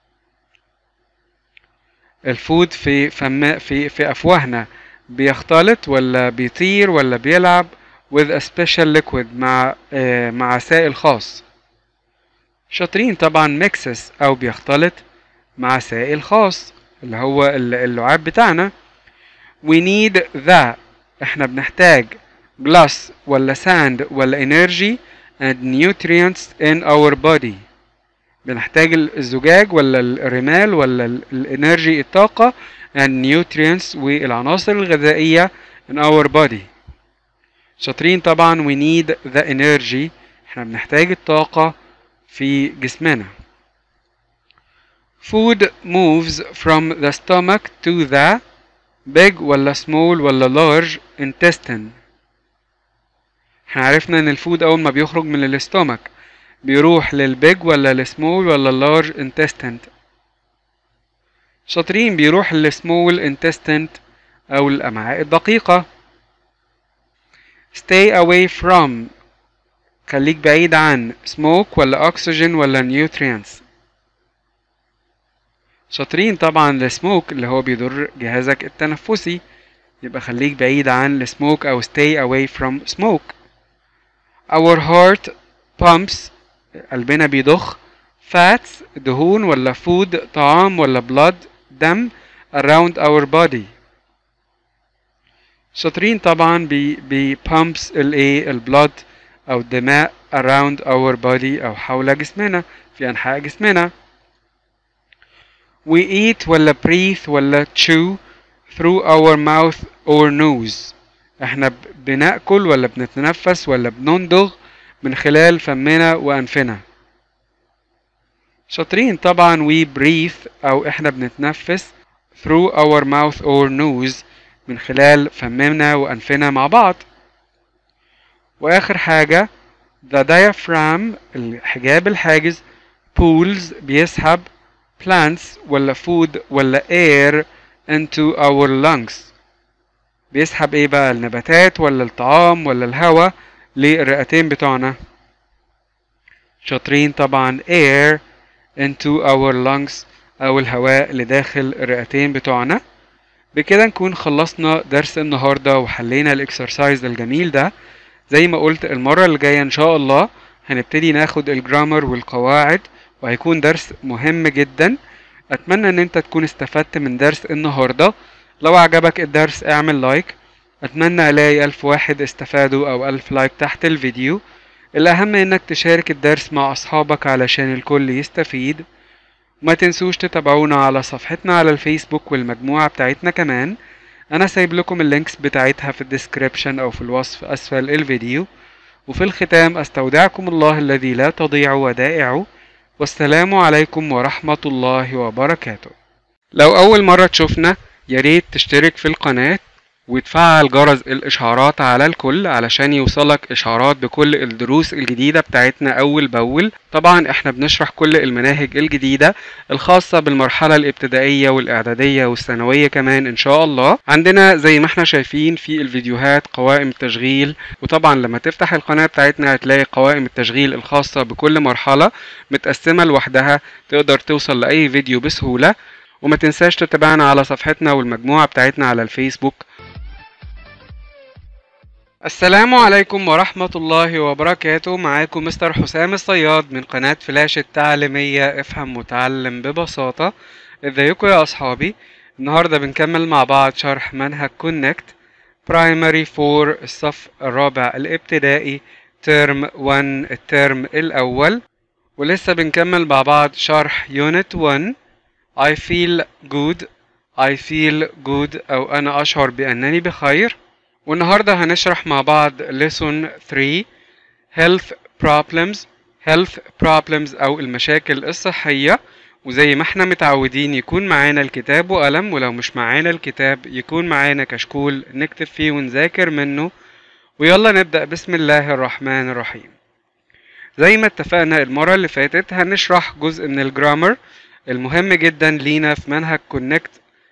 الفود في فم في في أفواهنا بيختلط ولا بيطير ولا بيلعب with a special liquid مع آه مع سائل خاص شاطرين طبعا mixes أو بيختلط مع سائل خاص اللي هو اللعاب بتاعنا we need the احنا بنحتاج glass ولا sand ولا energy and nutrients in our body بنحتاج الزجاج ولا الرمال ولا الانرجي الطاقة and nutrients والعناصر الغذائية in our body شاطرين طبعا we need the energy احنا بنحتاج الطاقة في جسمنا food moves from the stomach to the big ولا small ولا large intestine احنا عرفنا ان الفود اول ما بيخرج من الاستومك بيروح للبيج ولا السمول ولا اللارج intestine شاطرين بيروح للسمول intestine او الامعاء الدقيقة stay away from خليك بعيد عن smoke ولا oxygen ولا nutrients شاطرين طبعا السموك اللي هو بيضر جهازك التنفسي يبقى خليك بعيد عن السموك او stay away from smoke our heart pumps قلبنا بيضخ fats دهون ولا food طعام ولا blood دم around our body شاطرين طبعا بي بي pumps الايه البلد او الدماء around our body او حول جسمنا في انحاء جسمنا we eat ولا breathe ولا chew through our mouth or nose احنا بناكل ولا بنتنفس ولا بنندغ من خلال فمنا وانفنا شاطرين طبعا we breathe او احنا بنتنفس through our mouth or nose من خلال فمنا وانفنا مع بعض واخر حاجة the diaphragm الحجاب الحاجز pulls بيسحب plants ولا food ولا air into our lungs بيسحب ايه بقى النباتات ولا الطعام ولا الهواء للرئتين بتوعنا شاطرين طبعا air into our lungs او الهواء اللي داخل الرئتين بتوعنا بكده نكون خلصنا درس النهارده وحلينا الاكسرسايز الجميل ده زي ما قلت المرة اللي جاية ان شاء الله هنبتدي ناخد الجرامر والقواعد وهيكون درس مهم جدا اتمنى ان انت تكون استفدت من درس النهارده لو عجبك الدرس اعمل لايك اتمنى الاقي الف واحد استفادوا او الف لايك تحت الفيديو الاهم انك تشارك الدرس مع اصحابك علشان الكل يستفيد وما تنسوش تتابعونا على صفحتنا على الفيسبوك والمجموعة بتاعتنا كمان انا سايب لكم اللينكس بتاعتها في الديسكريبشن او في الوصف اسفل الفيديو وفي الختام استودعكم الله الذي لا تضيع ودائعه والسلام عليكم ورحمة الله وبركاته لو أول مرة تشوفنا ياريت تشترك في القناة وتفعل جرس الإشعارات على الكل علشان يوصلك إشعارات بكل الدروس الجديدة بتاعتنا أول بأول طبعا احنا بنشرح كل المناهج الجديدة الخاصة بالمرحلة الابتدائية والإعدادية والثانوية كمان إن شاء الله عندنا زي ما احنا شايفين في الفيديوهات قوائم تشغيل وطبعا لما تفتح القناة بتاعتنا هتلاقي قوائم التشغيل الخاصة بكل مرحلة متقسمة لوحدها تقدر توصل لأي فيديو بسهولة وما تنساش تتابعنا على صفحتنا والمجموعة بتاعتنا على الفيسبوك السلام عليكم ورحمة الله وبركاته معاكم مستر حسام الصياد من قناة فلاش التعليمية افهم وتعلم ببساطة ازيكم يا اصحابي النهاردة بنكمل مع بعض شرح منهج كونكت برايمري فور الصف الرابع الابتدائي ترم 1 الترم الاول ولسه بنكمل مع بعض شرح يونت 1 I feel good I feel good أو أنا أشعر بأنني بخير والنهاردة هنشرح مع بعض lesson 3 health problems health problems أو المشاكل الصحية وزي ما احنا متعودين يكون معانا الكتاب وقلم ولو مش معانا الكتاب يكون معانا كشكول نكتب فيه ونذاكر منه ويلا نبدأ بسم الله الرحمن الرحيم زي ما اتفقنا المرة اللي فاتت هنشرح جزء من الجرامر المهم جدا لينا في منهج كونكت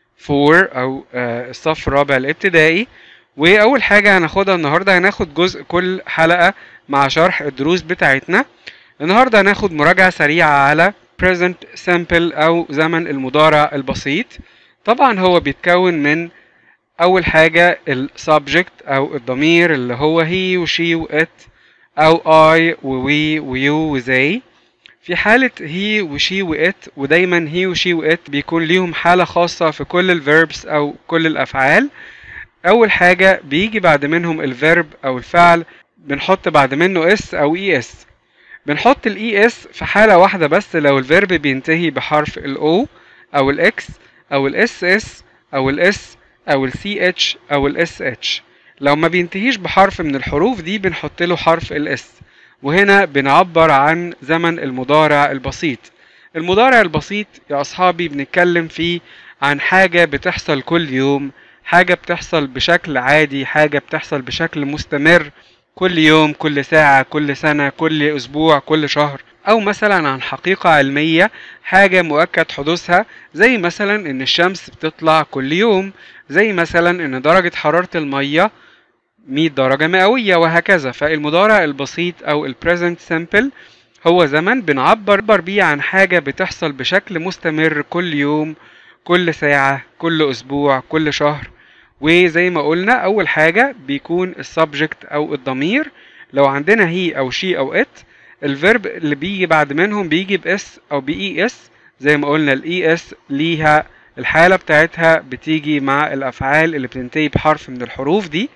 4 أو آه، الصف الرابع الابتدائي وأول حاجة هناخدها النهاردة هناخد جزء كل حلقة مع شرح الدروس بتاعتنا النهاردة هناخد مراجعة سريعة على present simple أو زمن المضارع البسيط طبعا هو بيتكون من أول حاجة ال subject أو الضمير اللي هو he و she و it أو I و we و you و they في حالة he و she و it ودايما he و she و it بيكون ليهم حالة خاصة في كل الverbs أو كل الأفعال أول حاجة بيجي بعد منهم الفيرب أو الفعل بنحط بعد منه اس أو اي اس بنحط الاي اس في حالة واحدة بس لو الفيرب بينتهي بحرف الاو أو الاكس أو الاس اس أو الاس أو السي اتش أو الاس اتش لو ما بينتهيش بحرف من الحروف دي بنحط له حرف الاس وهنا بنعبر عن زمن المضارع البسيط المضارع البسيط يا أصحابي بنتكلم فيه عن حاجة بتحصل كل يوم حاجة بتحصل بشكل عادي حاجة بتحصل بشكل مستمر كل يوم كل ساعة كل سنة كل أسبوع كل شهر أو مثلا عن حقيقة علمية حاجة مؤكد حدوثها زي مثلا إن الشمس بتطلع كل يوم زي مثلا إن درجة حرارة المية 100 درجة مئوية وهكذا فالمضارع البسيط أو ال present simple هو زمن بنعبر بيه عن حاجة بتحصل بشكل مستمر كل يوم كل ساعة كل أسبوع كل شهر وزي ما قلنا أول حاجة بيكون السبجكت أو الضمير لو عندنا هي أو شي أو إت الفيرب اللي بيجي بعد منهم بيجي بإس أو بإي إس زي ما قلنا الإي إس ليها الحالة بتاعتها بتيجي مع الأفعال اللي بتنتهي بحرف من الحروف دي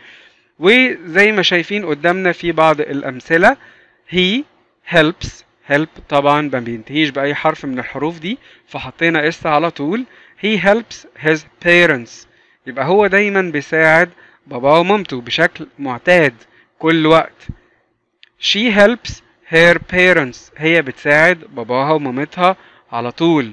وزي ما شايفين قدامنا في بعض الأمثلة he helps help طبعا ما بينتهيش بأي حرف من الحروف دي فحطينا اس على طول he helps his parents يبقى هو دايما بيساعد باباه ومامته بشكل معتاد كل وقت she helps her parents هي بتساعد باباها ومامتها على طول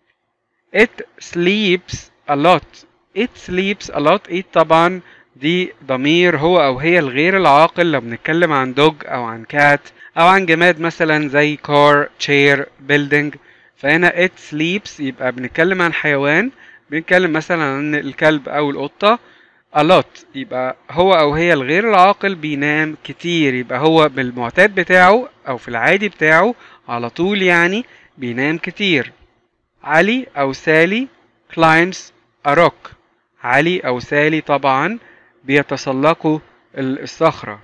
it sleeps a lot it sleeps a lot it طبعا دي ضمير هو او هي الغير العاقل لو بنتكلم عن دوج او عن كات او عن جماد مثلا زي car chair building فهنا it sleeps يبقى بنتكلم عن حيوان بنتكلم مثلا عن الكلب او القطة a lot يبقى هو او هي الغير العاقل بينام كتير يبقى هو بالمعتاد بتاعه او في العادي بتاعه على طول يعني بينام كتير علي او سالي climbs a rock علي او سالي طبعا بيتسلقوا الصخرة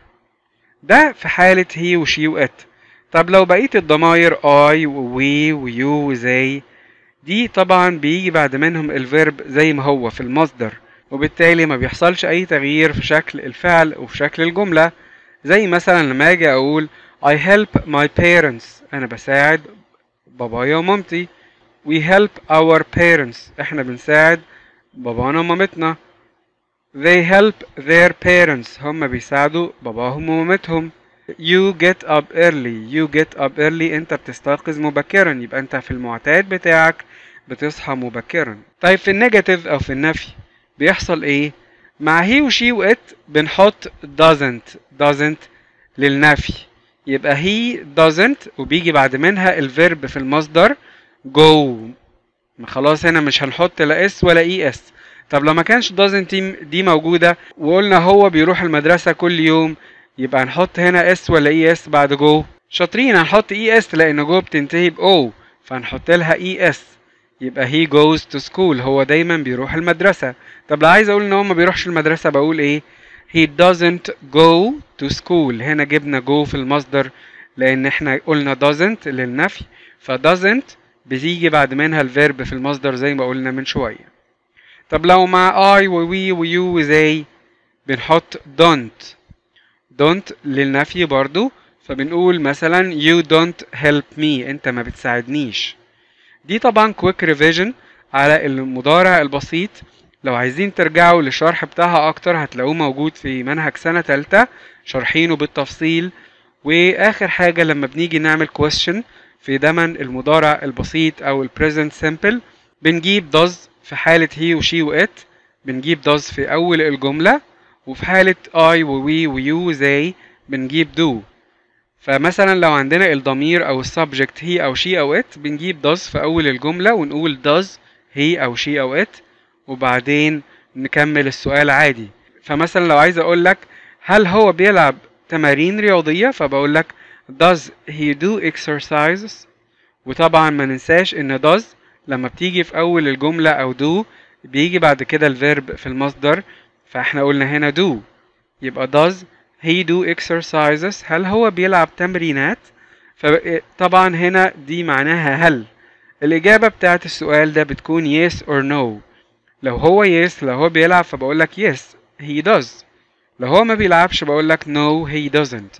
ده في حالة هي وشي وات طب لو بقيت الضماير I ووي ويو وزي دي طبعا بيجي بعد منهم الفيرب زي ما هو في المصدر وبالتالي ما بيحصلش أي تغيير في شكل الفعل وفي شكل الجملة زي مثلا لما أجي أقول I help my parents أنا بساعد بابايا ومامتي We help our parents إحنا بنساعد بابانا ومامتنا They help their parents هم بيساعدوا باباهم ومامتهم You get up early You get up early أنت بتستيقظ مبكرا يبقى أنت في المعتاد بتاعك بتصحى مبكرا طيب في النيجاتيف أو في النفي بيحصل إيه؟ مع هي وشي وإت بنحط doesn't doesn't للنفي يبقى he doesn't وبيجي بعد منها الفيرب في المصدر go خلاص هنا مش هنحط لا اس ولا اي اس طب لو ما كانش doesn't دي موجودة وقلنا هو بيروح المدرسة كل يوم يبقى هنحط هنا اس ولا اي اس بعد جو شاطرين هنحط اي اس لان جو بتنتهي ب او فهنحط لها اي اس يبقى he goes to school هو دايما بيروح المدرسة طب لو عايز اقول ان هو ما بيروحش المدرسة بقول ايه he doesn't go to school هنا جبنا go في المصدر لان احنا قلنا doesn't للنفي ف doesn't بتيجي بعد منها الفيرب في المصدر زي ما قلنا من شوية طب لو مع I و we و you و they بنحط don't don't للنفي برضو فبنقول مثلا you don't help me انت ما بتساعدنيش دي طبعا quick revision على المضارع البسيط لو عايزين ترجعوا للشرح بتاعها اكتر هتلاقوه موجود في منهج سنة تالتة شارحينه بالتفصيل واخر حاجة لما بنيجي نعمل question في زمن المضارع البسيط او ال present simple بنجيب does في حالة he و she و it بنجيب does في اول الجملة وفي حالة I و we و you و they بنجيب do فمثلا لو عندنا الضمير او السبجكت he او she او it بنجيب does في اول الجملة ونقول does he او she او it وبعدين نكمل السؤال عادي فمثلا لو عايز اقول لك هل هو بيلعب تمارين رياضية فبقول لك does he do exercises وطبعا ما ننساش ان does لما بتيجي في اول الجملة او do بيجي بعد كده الفيرب في المصدر فاحنا قلنا هنا do يبقى does he do exercises هل هو بيلعب تمرينات فطبعا هنا دي معناها هل الإجابة بتاعت السؤال ده بتكون yes or no لو هو yes لو هو بيلعب فبقول لك yes he does لو هو ما بيلعبش بقول لك no he doesn't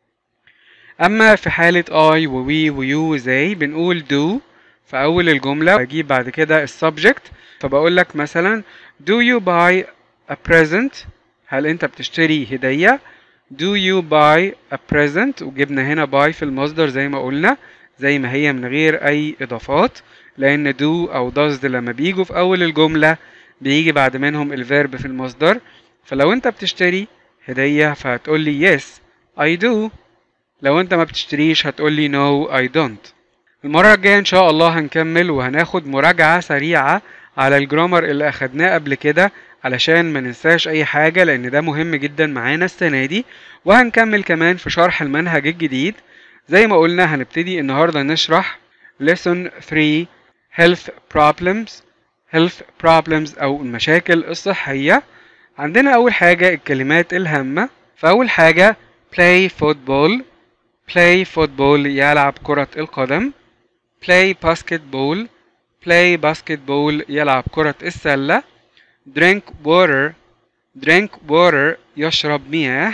أما في حالة I و we و you و they بنقول do في أول الجملة بجيب بعد كده السبجكت فبقول لك مثلا do you buy a present هل أنت بتشتري هدية do you buy a present وجبنا هنا buy في المصدر زي ما قلنا زي ما هي من غير أي إضافات لأن do أو does لما بيجوا في أول الجملة بيجي بعد منهم الفيرب في المصدر فلو أنت بتشتري هدية فهتقول لي yes I do لو أنت ما بتشتريش هتقول لي no I don't المرة الجاية إن شاء الله هنكمل وهناخد مراجعة سريعة على الجرامر اللي أخدناه قبل كده علشان ما ننساش أي حاجة لأن ده مهم جدا معانا السنة دي وهنكمل كمان في شرح المنهج الجديد زي ما قلنا هنبتدي النهاردة نشرح lesson 3 health problems health problems أو المشاكل الصحية عندنا أول حاجة الكلمات الهامة فأول حاجة play football play football يلعب كرة القدم play basketball play basketball يلعب كرة السلة drink water drink water يشرب مياه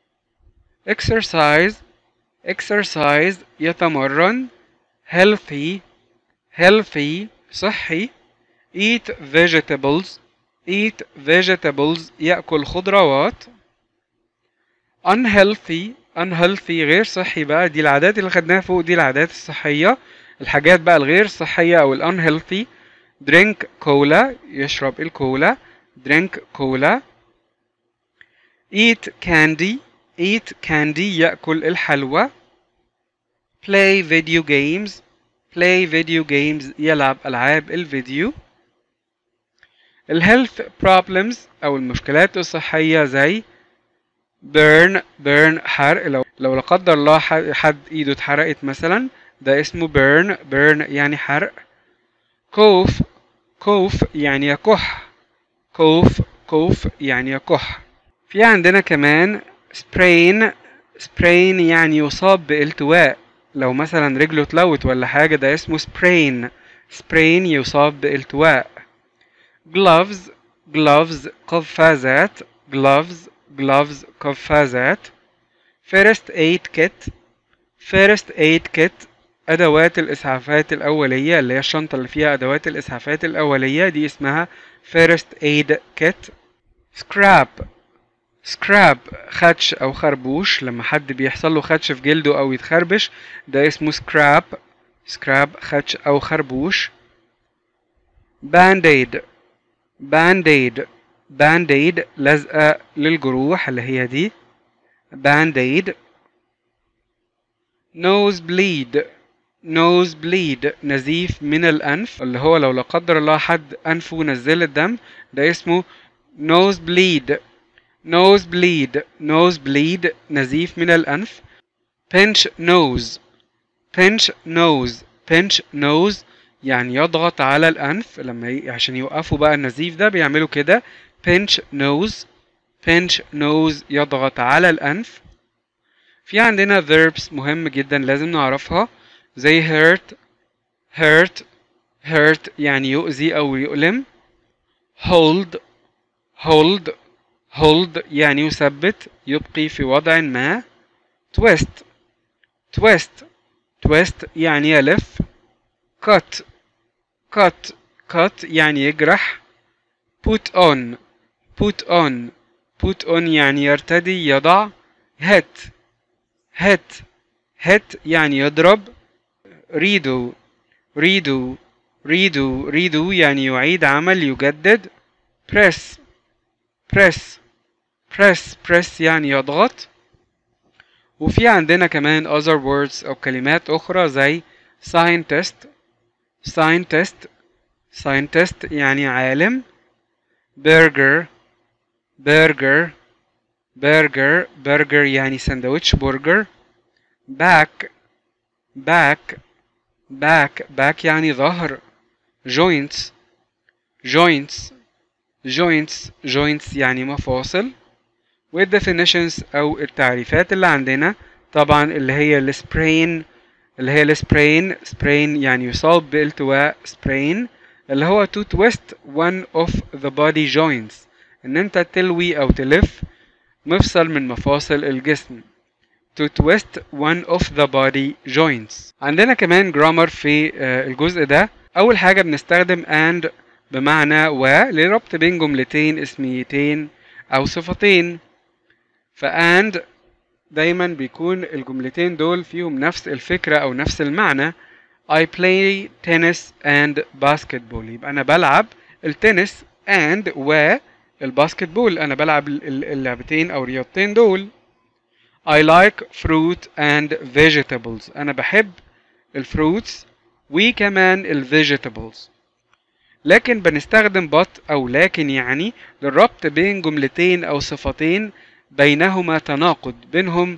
exercise exercise يتمرن healthy healthy صحي eat vegetables eat vegetables يأكل خضروات unhealthy unhealthy غير صحي بقى دي العادات اللي خدناها فوق دي العادات الصحية الحاجات بقى الغير صحية أو ال unhealthy drink كولا يشرب الكولا drink كولا eat candy eat candy يأكل الحلوى play video games play video games يلعب ألعاب الفيديو الهيلث problems أو المشكلات الصحية زي burn burn حرق لو لو لا قدر الله حد ايده اتحرقت مثلا ده اسمه burn burn يعني حرق cough cough يعني يكح cough cough يعني يكح في عندنا كمان sprain sprain يعني يصاب بالتواء لو مثلا رجله اتلوت ولا حاجة ده اسمه sprain sprain يصاب بالتواء gloves gloves قفازات gloves gloves قفازات first aid kit first aid kit أدوات الإسعافات الأولية اللي هي الشنطة اللي فيها أدوات الإسعافات الأولية دي اسمها first aid kit scrap scrap خدش أو خربوش لما حد بيحصل له خدش في جلده أو يتخربش ده اسمه scrap scrap خدش أو خربوش band-aid band-aid band-aid لزقة للجروح اللي هي دي band-aid nose bleed nose bleed نزيف من الأنف اللي هو لو لا قدر الله حد أنفه نزل الدم ده اسمه nose bleed nose bleed nose bleed نزيف من الأنف pinch nose pinch nose pinch nose يعني يضغط على الأنف لما ي... عشان يوقفوا بقى النزيف ده بيعملوا كده pinch nose pinch nose يضغط على الأنف في عندنا verbs مهم جدا لازم نعرفها زي hurt hurt hurt يعني يؤذي أو يؤلم hold hold hold يعني يثبت يبقي في وضع ما twist twist twist يعني يلف cut cut cut يعني يجرح put on put on put on يعني يرتدي يضع hit hit hit يعني يضرب redo redo redo redo يعني يعيد عمل يجدد press press press press يعني يضغط وفي عندنا كمان other words أو كلمات أخرى زي scientist scientist scientist يعني عالم burger burger burger burger يعني سندوتش برجر back back back back يعني ظهر joints joints joints joints يعني مفاصل والدefinitions أو التعريفات اللي عندنا طبعا اللي هي السبرين اللي هي السبرين سبرين يعني يصاب بالتواء sprain اللي هو to twist one of the body joints ان انت تلوي او تلف مفصل من مفاصل الجسم to twist one of the body joints عندنا كمان grammar في الجزء ده اول حاجة بنستخدم and بمعنى و لربط بين جملتين اسميتين او صفتين فاند دايما بيكون الجملتين دول فيهم نفس الفكرة او نفس المعنى I play tennis and basketball يبقى انا بلعب التنس and والباسكتبول انا بلعب اللعبتين او الرياضتين دول I like fruit and vegetables انا بحب الفروتس وكمان الفيجيتابلز لكن بنستخدم but او لكن يعني للربط بين جملتين او صفتين بينهما تناقض بينهم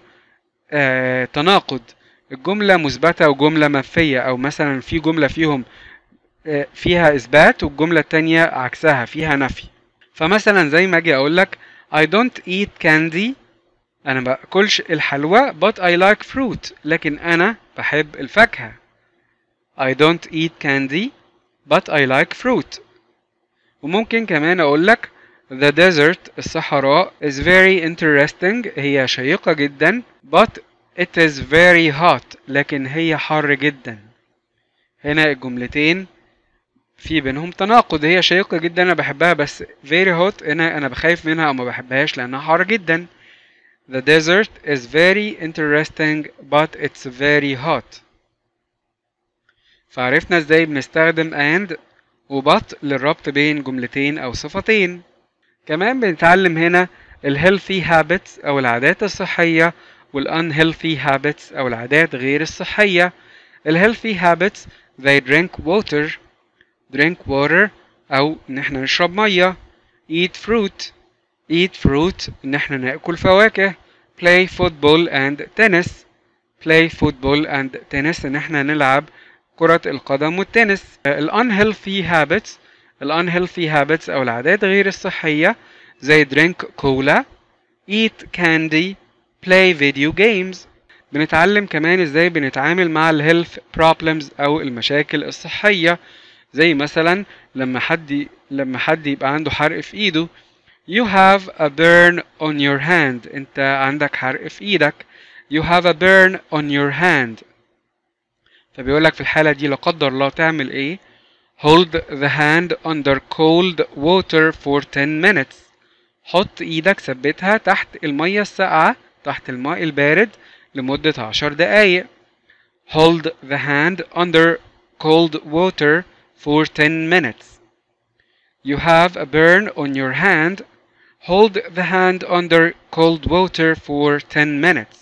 آه تناقض الجملة مثبتة وجملة منفية أو مثلا في جملة فيهم آه فيها إثبات والجملة التانية عكسها فيها نفي فمثلا زي ما أجي أقول لك I don't eat candy أنا بأكلش الحلوى but I like fruit لكن أنا بحب الفاكهة I don't eat candy but I like fruit وممكن كمان أقول لك The desert الصحراء is very interesting هي شيقة جدا but it is very hot لكن هي حر جدا هنا الجملتين في بينهم تناقض هي شيقة جدا أنا بحبها بس very hot هنا أنا بخاف منها أو ما بحبهاش لأنها حر جدا The desert is very interesting but it's very hot فعرفنا ازاي بنستخدم and وبط للربط بين جملتين أو صفتين كمان بنتعلم هنا الهيلثي هابتس أو العادات الصحية والunhealthy habits أو العادات غير الصحية الهيلثي habits they drink water drink water أو إن احنا نشرب مية eat fruit eat fruit إن احنا ناكل فواكه play football and tennis play football and tennis إن احنا نلعب كرة القدم والتنس ال unhealthy habits ال unhealthy habits أو العادات غير الصحية زي drink cola eat candy play video games بنتعلم كمان ازاي بنتعامل مع ال health problems أو المشاكل الصحية زي مثلا لما حد لما حد يبقى عنده حرق في ايده you have a burn on your hand انت عندك حرق في ايدك you have a burn on your hand فبيقول لك في الحالة دي لا قدر الله تعمل ايه hold the hand under cold water for 10 minutes حط ايدك ثبتها تحت المية الساقعة تحت الماء البارد لمدة عشر دقايق hold the hand under cold water for 10 minutes you have a burn on your hand hold the hand under cold water for 10 minutes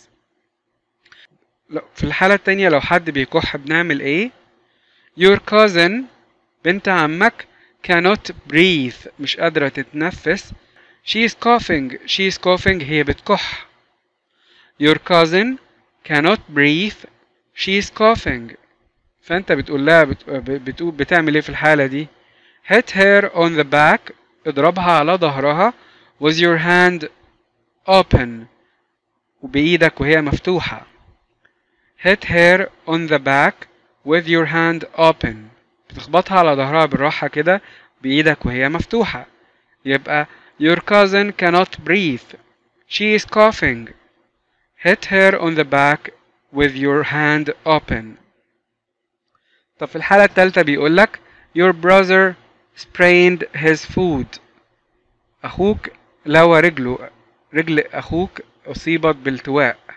في الحالة التانية لو حد بيكح بنعمل ايه your cousin بنت عمك cannot breathe مش قادرة تتنفس she is coughing she is coughing هي بتكح your cousin cannot breathe she is coughing فانت بتقول لها بت... بتقول بتعمل ايه في الحالة دي hit her on the back اضربها على ظهرها with your hand open وبإيدك وهي مفتوحة hit her on the back with your hand open بتخبطها على ظهرها بالراحة كده بإيدك وهي مفتوحة يبقى your cousin cannot breathe she is coughing hit her on the back with your hand open طب في الحالة التالتة بيقولك your brother sprained his foot أخوك لوى رجله رجل أخوك أصيبت بالتواء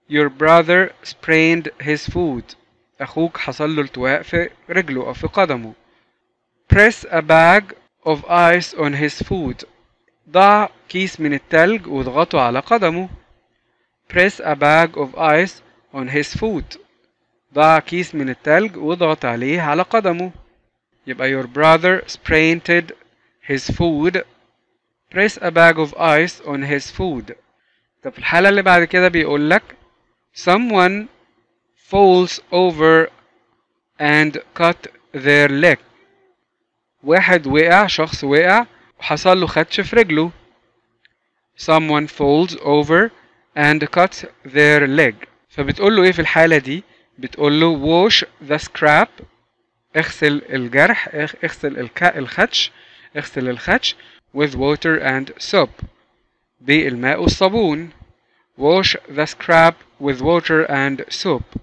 Your brother sprained his foot أخوك حصل له التواء في رجله أو في قدمه Press a bag of ice on his foot ضع كيس من التلج واضغطه على قدمه Press a bag of ice on his foot ضع كيس من التلج واضغط عليه على قدمه يبقى your brother sprained his foot Press a bag of ice on his foot طب في الحالة اللي بعد كده بيقول لك someone falls over and cut their leg واحد وقع شخص وقع وحصل له خدش في رجله someone falls over and cuts their leg فبتقول له ايه في الحالة دي بتقول له wash the scrap اغسل الجرح اغ- اغسل الك- الخدش اغسل الخدش with water and soap بالماء والصابون wash the scrap with water and soap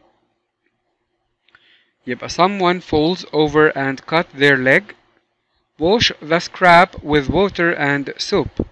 يبقى someone falls over and cut their leg wash the scrap with water and soap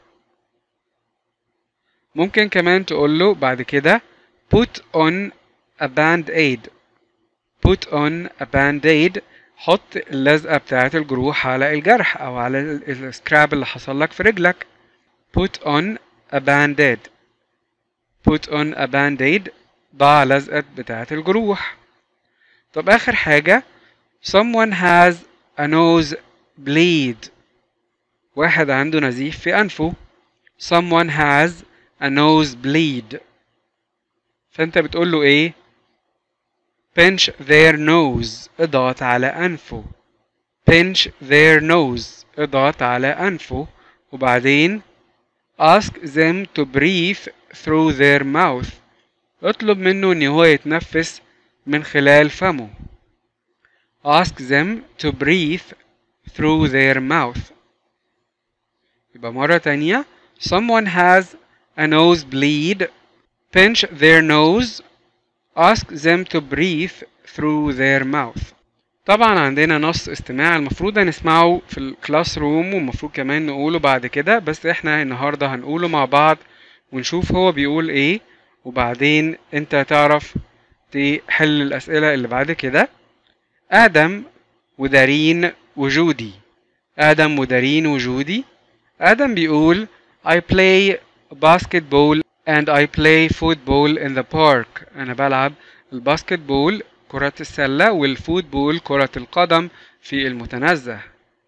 ممكن كمان تقول له بعد كده put on a band-aid put on a band-aid حط اللزقة بتاعت الجروح على الجرح أو على ال- السكراب اللي حصل لك في رجلك put on a band-aid put on a band-aid ضع لزقة بتاعت الجروح طب آخر حاجة someone has a nose bleed واحد عنده نزيف في أنفه someone has a nose bleed فأنت بتقول له إيه pinch their nose اضغط على أنفه pinch their nose اضغط على أنفه وبعدين ask them to breathe through their mouth اطلب منه ان هو يتنفس من خلال فمه ask them to breathe through their mouth يبقى مرة تانية someone has a nosebleed pinch their nose ask them to breathe through their mouth طبعا عندنا نص استماع المفروض هنسمعه في الكلاس روم والمفروض كمان نقوله بعد كده بس احنا النهارده هنقوله مع بعض ونشوف هو بيقول ايه وبعدين انت تعرف تحل الاسئله اللي بعد كده ادم ودارين وجودي ادم ودارين وجودي ادم بيقول I play basketball and I play football in the park أنا بلعب الباسكت بول كرة السلة والفوتبول كرة القدم في المتنزه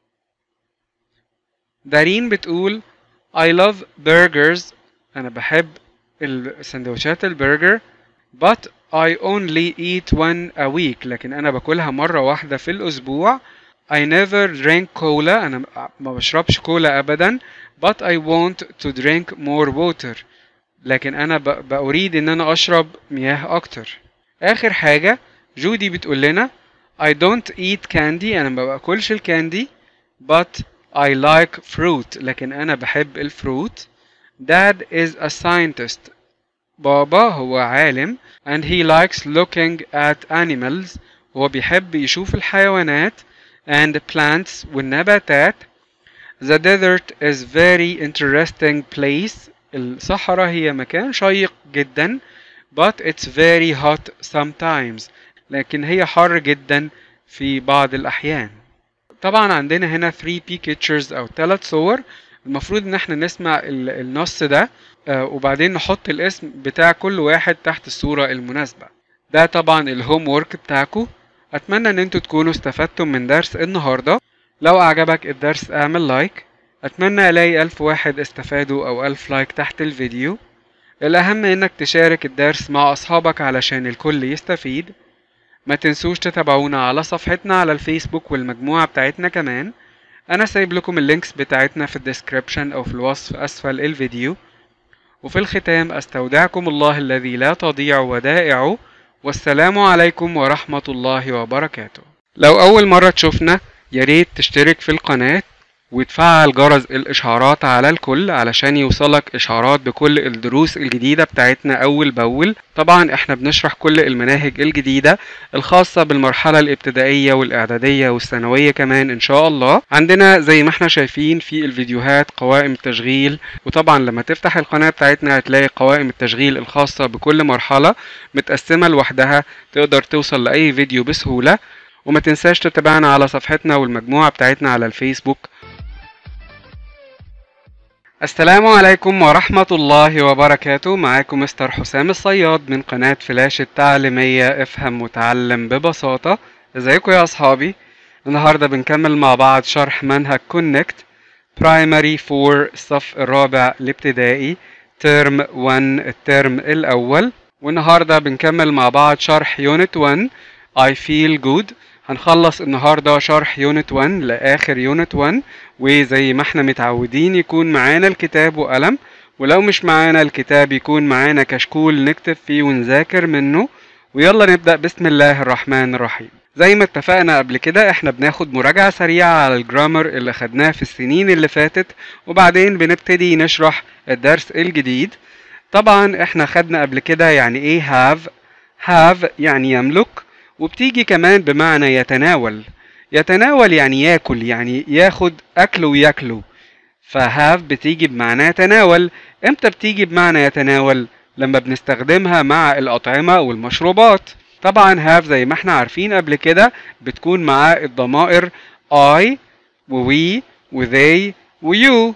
دارين بتقول I love burgers أنا بحب السندوتشات البرجر but I only eat one a week لكن أنا باكلها مرة واحدة في الأسبوع I never drink cola أنا ما بشربش كولا أبدا but I want to drink more water لكن أنا ب- بأريد إن أنا أشرب مياه أكتر آخر حاجة جودي بتقول لنا I don't eat candy أنا ما باكلش الكاندي but I like fruit لكن أنا بحب الفروت Dad is a scientist بابا هو عالم and he likes looking at animals هو بيحب يشوف الحيوانات and plants والنباتات The desert is very interesting place الصحراء هي مكان شيق جدا but it's very hot sometimes لكن هي حر جدا في بعض الأحيان طبعا عندنا هنا 3 pictures أو 3 صور المفروض ان احنا نسمع ال- النص ده آه، وبعدين نحط الاسم بتاع كل واحد تحت الصورة المناسبة ده طبعا الهوم وورك بتاعكم اتمنى ان انتوا تكونوا استفدتم من درس النهاردة لو اعجبك الدرس اعمل لايك اتمنى الاقي الف واحد استفادوا او الف لايك تحت الفيديو الاهم انك تشارك الدرس مع اصحابك علشان الكل يستفيد ما تنسوش تتابعونا على صفحتنا على الفيسبوك والمجموعة بتاعتنا كمان انا سايب لكم اللينكس بتاعتنا في الديسكريبشن او في الوصف اسفل الفيديو وفي الختام استودعكم الله الذي لا تضيع ودائعه والسلام عليكم ورحمة الله وبركاته لو اول مرة تشوفنا ياريت تشترك في القناة وتفعل جرس الإشعارات على الكل علشان يوصلك إشعارات بكل الدروس الجديدة بتاعتنا أول بأول طبعا احنا بنشرح كل المناهج الجديدة الخاصة بالمرحلة الابتدائية والإعدادية والثانوية كمان إن شاء الله عندنا زي ما احنا شايفين في الفيديوهات قوائم التشغيل وطبعا لما تفتح القناة بتاعتنا هتلاقي قوائم التشغيل الخاصة بكل مرحلة متقسمة لوحدها تقدر توصل لأي فيديو بسهولة وما تنساش تتابعنا على صفحتنا والمجموعة بتاعتنا على الفيسبوك السلام عليكم ورحمة الله وبركاته معاكم مستر حسام الصياد من قناة فلاش التعليمية افهم وتعلم ببساطة ازيكم يا اصحابي النهاردة بنكمل مع بعض شرح منهج كونكت برايمري فور الصف الرابع الابتدائي ترم 1 الترم الاول والنهاردة بنكمل مع بعض شرح يونت 1 I feel good هنخلص النهاردة شرح يونت 1 لآخر يونت 1 وزي ما احنا متعودين يكون معانا الكتاب وقلم ولو مش معانا الكتاب يكون معانا كشكول نكتب فيه ونذاكر منه ويلا نبدأ بسم الله الرحمن الرحيم زي ما اتفقنا قبل كده احنا بناخد مراجعة سريعة على الجرامر اللي خدناه في السنين اللي فاتت وبعدين بنبتدي نشرح الدرس الجديد طبعا احنا خدنا قبل كده يعني ايه have have يعني يملك وبتيجي كمان بمعنى يتناول يتناول يعني ياكل يعني ياخد اكله وياكله فهاف بتيجي بمعنى يتناول امتى بتيجي بمعنى يتناول لما بنستخدمها مع الأطعمة والمشروبات طبعا هاف زي ما احنا عارفين قبل كده بتكون مع الضمائر I و we و they و you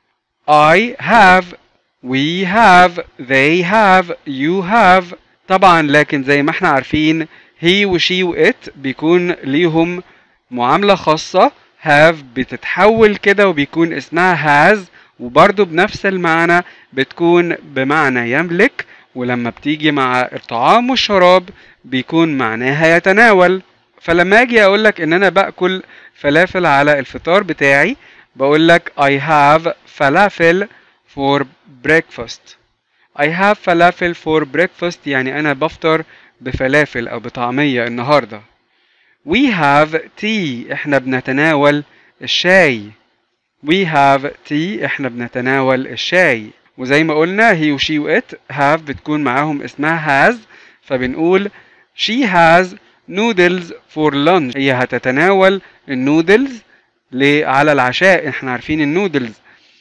I have we have they have you have طبعا لكن زي ما احنا عارفين هي وشي وات بيكون ليهم معاملة خاصة have بتتحول كده وبيكون اسمها has وبرضه بنفس المعنى بتكون بمعنى يملك ولما بتيجي مع الطعام والشراب بيكون معناها يتناول فلما اجي اقول لك ان انا باكل فلافل على الفطار بتاعي بقول لك I have فلافل for breakfast I have فلافل for breakfast يعني انا بفطر بفلافل او بطعمية النهاردة We have tea احنا بنتناول الشاي We have tea احنا بنتناول الشاي وزي ما قلنا he وشي وات have بتكون معاهم اسمها has فبنقول she has noodles for lunch هي هتتناول النودلز على العشاء احنا عارفين النودلز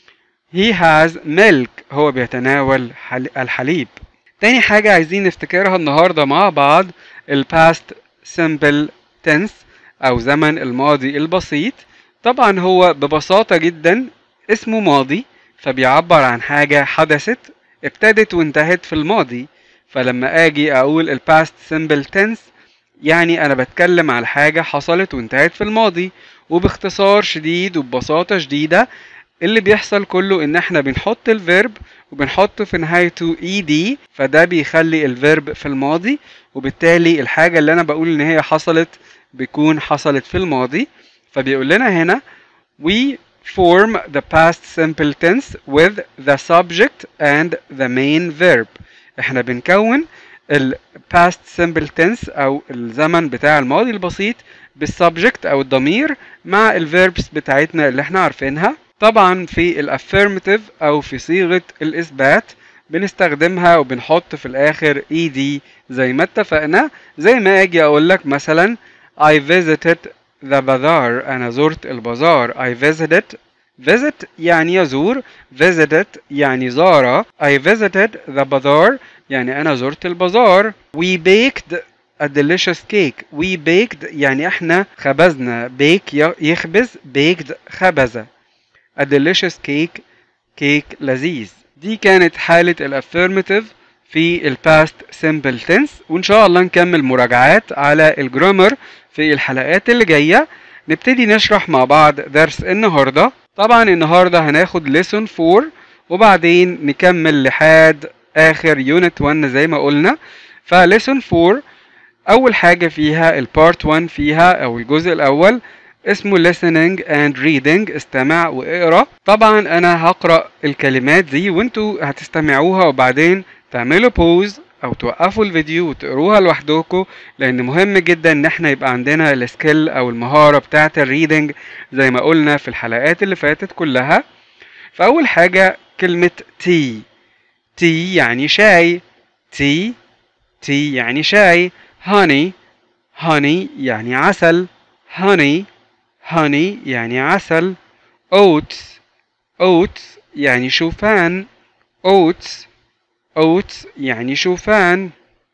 he has milk هو بيتناول الحليب تاني حاجة عايزين نفتكرها النهاردة مع بعض ال past simple tense أو زمن الماضي البسيط طبعا هو ببساطة جدا اسمه ماضي فبيعبر عن حاجة حدثت ابتدت وانتهت في الماضي فلما اجي اقول ال past simple tense يعني انا بتكلم على حاجة حصلت وانتهت في الماضي وباختصار شديد وببساطة شديدة اللي بيحصل كله ان احنا بنحط الفيرب وبنحط في نهايته اي دي فده بيخلي الفيرب في الماضي وبالتالي الحاجة اللي انا بقول ان هي حصلت بيكون حصلت في الماضي فبيقول لنا هنا we form the past simple tense with the subject and the main verb احنا بنكون ال past simple tense او الزمن بتاع الماضي البسيط بالسبجكت او الضمير مع الفيربس بتاعتنا اللي احنا عارفينها طبعا في الافيرماتيف او في صيغه الاثبات بنستخدمها وبنحط في الاخر اي دي زي ما اتفقنا زي ما اجي اقول لك مثلا I visited the bazaar انا زرت البازار I visited visit يعني يزور visited يعني زار I visited the bazaar يعني انا زرت البازار we baked a delicious cake we baked يعني احنا خبزنا bake يخبز baked خبز a delicious cake كيك لذيذ دي كانت حالة الافيرماتيف في الباست سيمبل تنس وان شاء الله نكمل مراجعات على الجرامر في الحلقات اللي جاية نبتدي نشرح مع بعض درس النهاردة طبعا النهاردة هناخد ليسون 4 وبعدين نكمل لحد اخر يونت 1 زي ما قلنا فليسون 4 اول حاجة فيها البارت 1 فيها او الجزء الاول اسمه listening and reading استمع واقرا طبعا انا هقرا الكلمات دي وانتوا هتستمعوها وبعدين تعملوا بوز او توقفوا الفيديو وتقروها لوحدكم لان مهم جدا ان احنا يبقى عندنا السكيل او المهارة بتاعة الريدنج زي ما قلنا في الحلقات اللي فاتت كلها فاول حاجة كلمة تي تي يعني شاي تي تي يعني شاي هاني هاني يعني عسل هاني هاني يعني عسل oats oats يعني شوفان oats oats يعني شوفان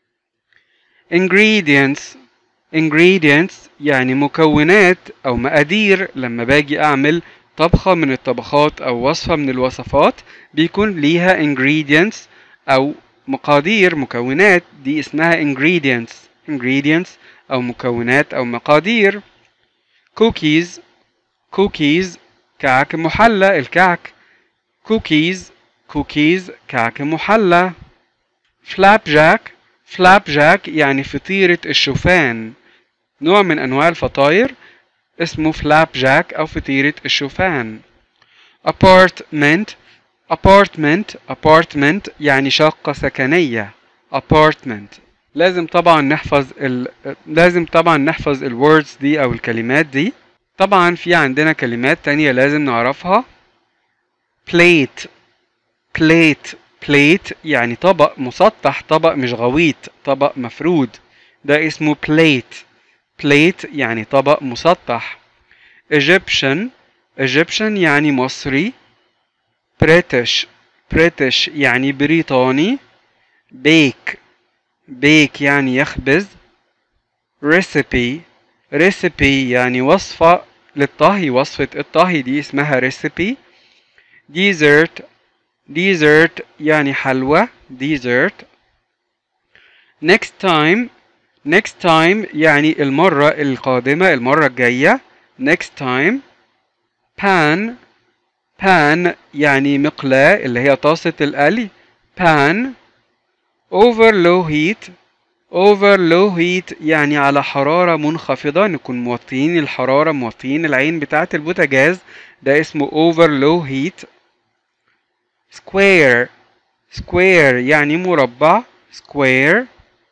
ingredients ingredients يعني مكونات أو مقادير لما باجي أعمل طبخة من الطبخات أو وصفة من الوصفات بيكون ليها ingredients أو مقادير مكونات دي اسمها ingredients ingredients أو مكونات أو مقادير cookies cookies كعك محلى الكعك cookies cookies كعك محلى فلاب جاك فلاب جاك يعني فطيرة الشوفان نوع من أنواع الفطاير اسمه فلاب جاك أو فطيرة الشوفان apartment apartment apartment يعني شقة سكنية apartment لازم طبعا نحفظ ال... لازم طبعا نحفظ الوردز دي او الكلمات دي طبعا في عندنا كلمات تانية لازم نعرفها plate plate plate يعني طبق مسطح طبق مش غويط طبق مفرود ده اسمه plate plate يعني طبق مسطح Egyptian Egyptian يعني مصري British British يعني بريطاني bake bake يعني يخبز recipe recipe يعني وصفة للطهي وصفة الطهي دي اسمها recipe dessert dessert يعني حلوى dessert next time next time يعني المرة القادمة المرة الجاية next time pan pan يعني مقلاة اللي هي طاسة القلي pan over low heat over low heat يعني على حرارة منخفضة نكون موطيين الحرارة موطيين العين بتاعة البوتاجاز ده اسمه over low heat square square يعني مربع square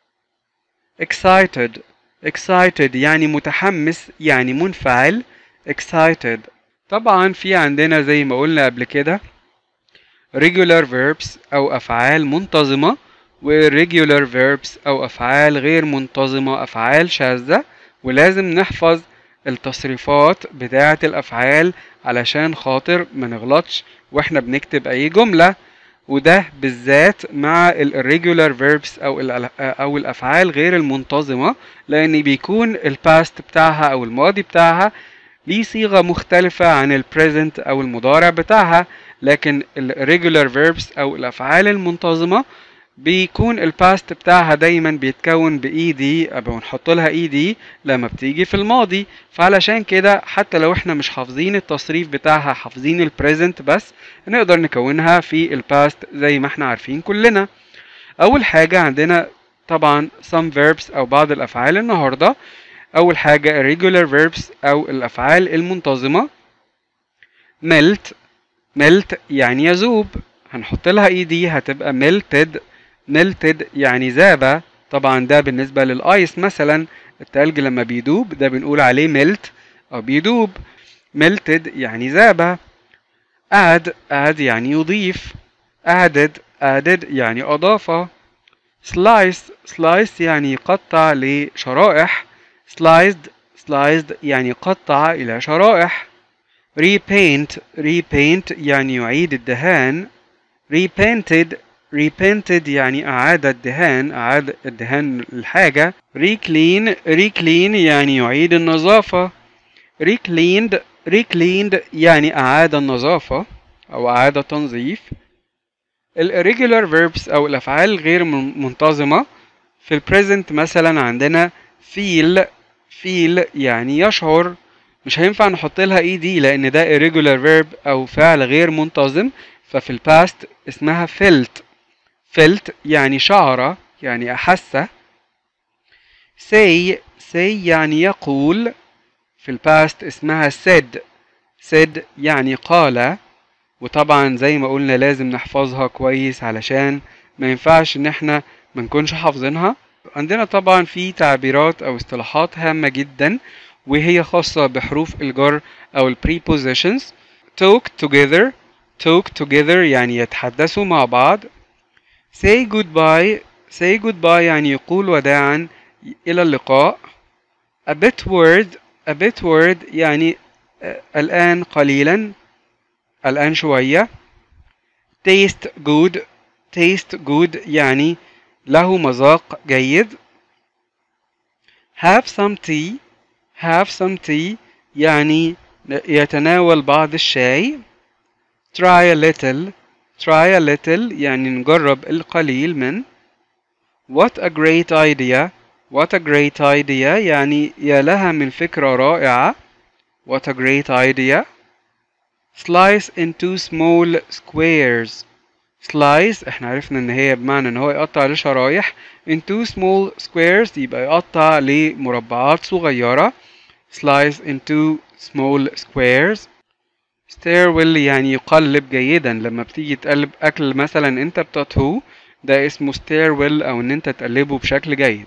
excited excited يعني متحمس يعني منفعل excited طبعا في عندنا زي ما قلنا قبل كده regular verbs أو أفعال منتظمة و irregular verbs أو أفعال غير منتظمة أفعال شاذة ولازم نحفظ التصريفات بتاعة الأفعال علشان خاطر ما نغلطش واحنا بنكتب أي جملة وده بالذات مع ال irregular verbs أو ال أو الأفعال غير المنتظمة لأن بيكون الباست بتاعها أو الماضي بتاعها ليه صيغة مختلفة عن ال present أو المضارع بتاعها لكن ال irregular verbs أو الأفعال المنتظمة بيكون الباست بتاعها دايما بيتكون باي دي او نحط لها اي دي لما بتيجي في الماضي فعلشان كده حتى لو احنا مش حافظين التصريف بتاعها حافظين البريزنت بس نقدر نكونها في الباست زي ما احنا عارفين كلنا اول حاجة عندنا طبعا some verbs او بعض الافعال النهاردة اول حاجة irregular verbs او الافعال المنتظمة melt melt يعني يذوب هنحط لها اي دي هتبقى melted melted يعني ذاب طبعا ده بالنسبة للآيس مثلا التلج لما بيدوب ده بنقول عليه melt أو بيدوب melted يعني ذاب add add يعني يضيف added added يعني أضاف slice slice يعني قطع لشرائح sliced sliced يعني قطع إلى شرائح repaint repaint يعني يعيد الدهان repainted repainted يعني أعاد الدهان أعاد الدهان الحاجة reclean reclean يعني يعيد النظافة recleaned recleaned يعني أعاد النظافة أو أعاد التنظيف ال irregular verbs أو الأفعال الغير منتظمة في ال present مثلا عندنا feel feel يعني يشعر مش هينفع نحط لها اي دي لان ده irregular verb او فعل غير منتظم ففي الباست اسمها felt felt يعني شعر يعني أحس say say يعني يقول في الباست اسمها said said يعني قال وطبعا زي ما قلنا لازم نحفظها كويس علشان ما ينفعش ان احنا منكونش حافظينها عندنا طبعا في تعبيرات او اصطلاحات هامة جدا وهي خاصة بحروف الجر او ال prepositions talk together talk together يعني يتحدثوا مع بعض say goodbye say goodbye يعني يقول وداعا إلى اللقاء a bit word a bit word يعني آه، الآن قليلا الآن شوية taste good taste good يعني له مذاق جيد have some tea have some tea يعني يتناول بعض الشاي try a little try a little يعني نجرب القليل من what a great idea what a great idea يعني يا لها من فكرة رائعة what a great idea slice into small squares slice احنا عرفنا ان هي بمعنى ان هو يقطع لشرايح into small squares يبقى يقطع لمربعات صغيرة slice into small squares stairwell يعني يقلب جيدا لما بتيجي تقلب اكل مثلا انت بتطهوه ده اسمه stairwell او ان انت تقلبه بشكل جيد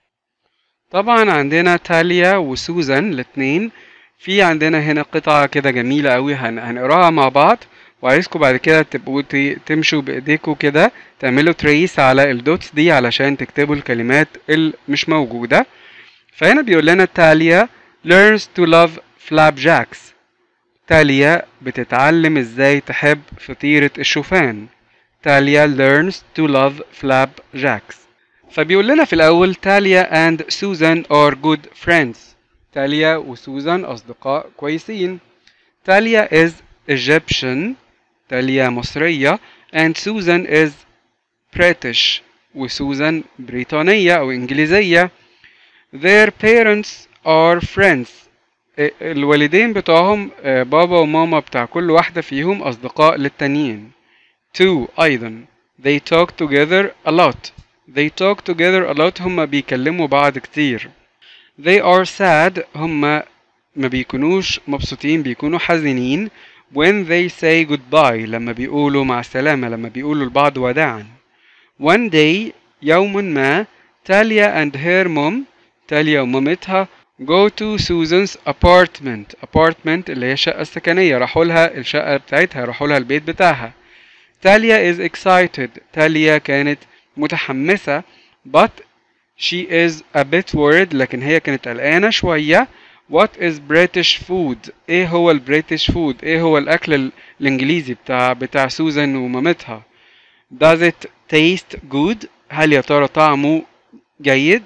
طبعا عندنا تاليا وسوزان الاتنين في عندنا هنا قطعة كده جميلة قوي هن... هنقراها مع بعض وعايزكم بعد كده تبقوا ت- تمشوا بايديكم كده تعملوا تريس على الدوتس دي علشان تكتبوا الكلمات اللي مش موجودة فهنا بيقول لنا تاليا learns to love flapjacks تاليا بتتعلم ازاي تحب فطيرة الشوفان تاليا learns to love flapjacks فبيقول لنا في الأول تاليا and Susan are good friends تاليا وسوزان أصدقاء كويسين تاليا is Egyptian تاليا مصرية and Susan is British وسوزان بريطانية أو إنجليزية their parents are friends ال- الوالدين بتوعهم آه، بابا وماما بتاع كل واحدة فيهم أصدقاء للتانيين two أيضا they talk together a lot they talk together a lot هم بيكلموا بعض كتير they are sad هم ما بيكونوش مبسوطين بيكونوا حزينين when they say goodbye لما بيقولوا مع السلامة لما بيقولوا لبعض وداعا one day يوم ما تاليا and her mom تاليا ومامتها go to Susan's apartment apartment اللي هي الشقة السكنية راحوا لها الشقة بتاعتها راحوا لها البيت بتاعها تاليا is excited تاليا كانت متحمسة but she is a bit worried لكن هي كانت قلقانة شوية what is British food ايه هو البريتش فود ايه هو الاكل ال- الانجليزي بتاع بتاع سوزان ومامتها does it taste good هل يا ترى طعمه جيد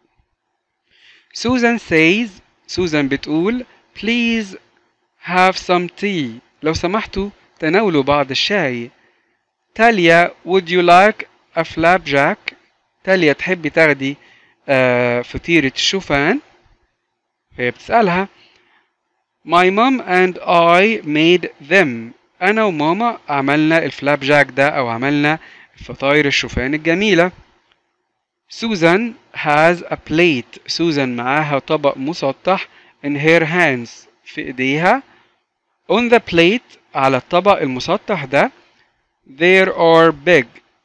سوزان says سوزان بتقول please have some tea لو سمحتوا تناولوا بعض الشاي تاليا would you like a flapjack تاليا تحبي تاخدي آه فطيرة الشوفان هي بتسألها My mom and I made them أنا وماما عملنا الفلاب جاك ده أو عملنا فطاير الشوفان الجميلة سوزان has a plate سوزان معاها طبق مسطح in her hands في ايديها on the plate على الطبق المسطح ده there are big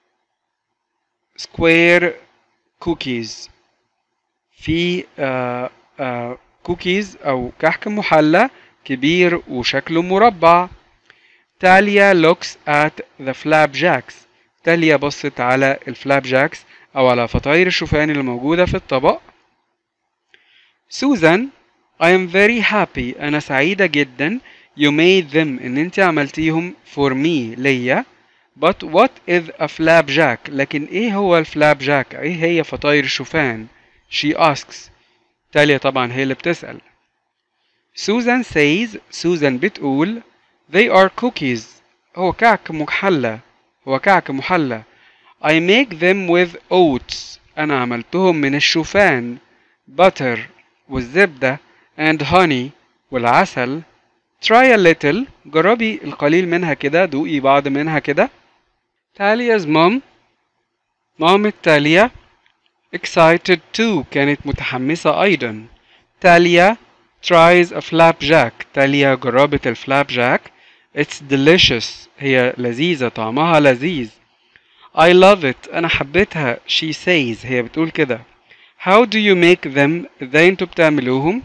square cookies في آه آه كوكيز أو كحك محلى كبير وشكله مربع تاليا looks at the flapjacks تاليا بصت على الفلاب جاكس أو على فطاير الشوفان اللي موجودة في الطبق سوزان I am very happy أنا سعيدة جدا you made them إن أنت عملتيهم for me ليا but what is a flapjack لكن إيه هو الفلاب جاك إيه هي فطاير الشوفان she asks تاليا طبعا هي اللي بتسأل سوزان says سوزان بتقول they are cookies هو كعك محلى هو كعك محلى I make them with oats أنا عملتهم من الشوفان butter والزبدة and honey والعسل try a little جربي القليل منها كده دوقي بعض منها كده تاليا's mom مامة تاليا excited too كانت متحمسة أيضا تاليا tries a flapjack تاليا جربت الفلاب جاك it's delicious هي لذيذة طعمها لذيذ I love it أنا حبيتها she says هي بتقول كده How do you make them ازاي انتوا بتعملوهم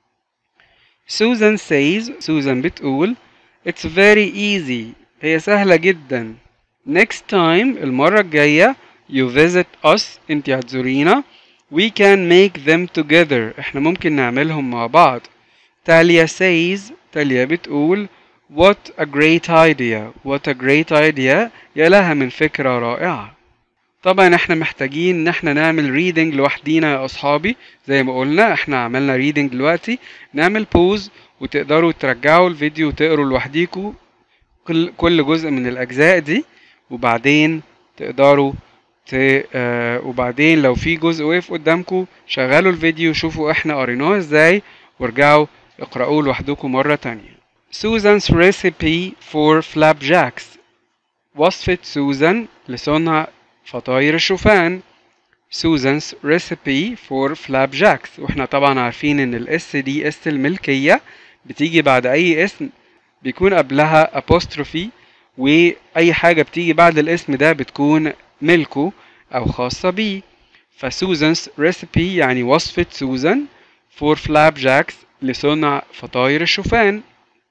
Susan says Susan بتقول It's very easy هي سهلة جدا Next time المرة الجاية you visit us انت هتزورينا we can make them together احنا ممكن نعملهم مع بعض تاليا says تاليا بتقول What a great idea What a great idea يا لها من فكرة رائعة طبعا احنا محتاجين ان احنا نعمل ريدنج لوحدينا يا اصحابي زي ما قلنا احنا عملنا ريدنج دلوقتي نعمل بوز وتقدروا ترجعوا الفيديو وتقروا لوحديكوا كل كل جزء من الاجزاء دي وبعدين تقدروا ت... آه وبعدين لو في جزء وقف قدامكم شغلوا الفيديو شوفوا احنا قريناه ازاي وارجعوا اقرأوه لوحدكم مرة تانية Susan's recipe for flapjacks وصفة سوزان لصنع فطاير الشوفان Susan's recipe for flapjacks واحنا طبعا عارفين ان الاس دي اس الملكية بتيجي بعد اي اسم بيكون قبلها apostrophe واي حاجة بتيجي بعد الاسم ده بتكون ملكه او خاصة بيه فسوزان's recipe يعني وصفة سوزان for flapjacks لصنع فطاير الشوفان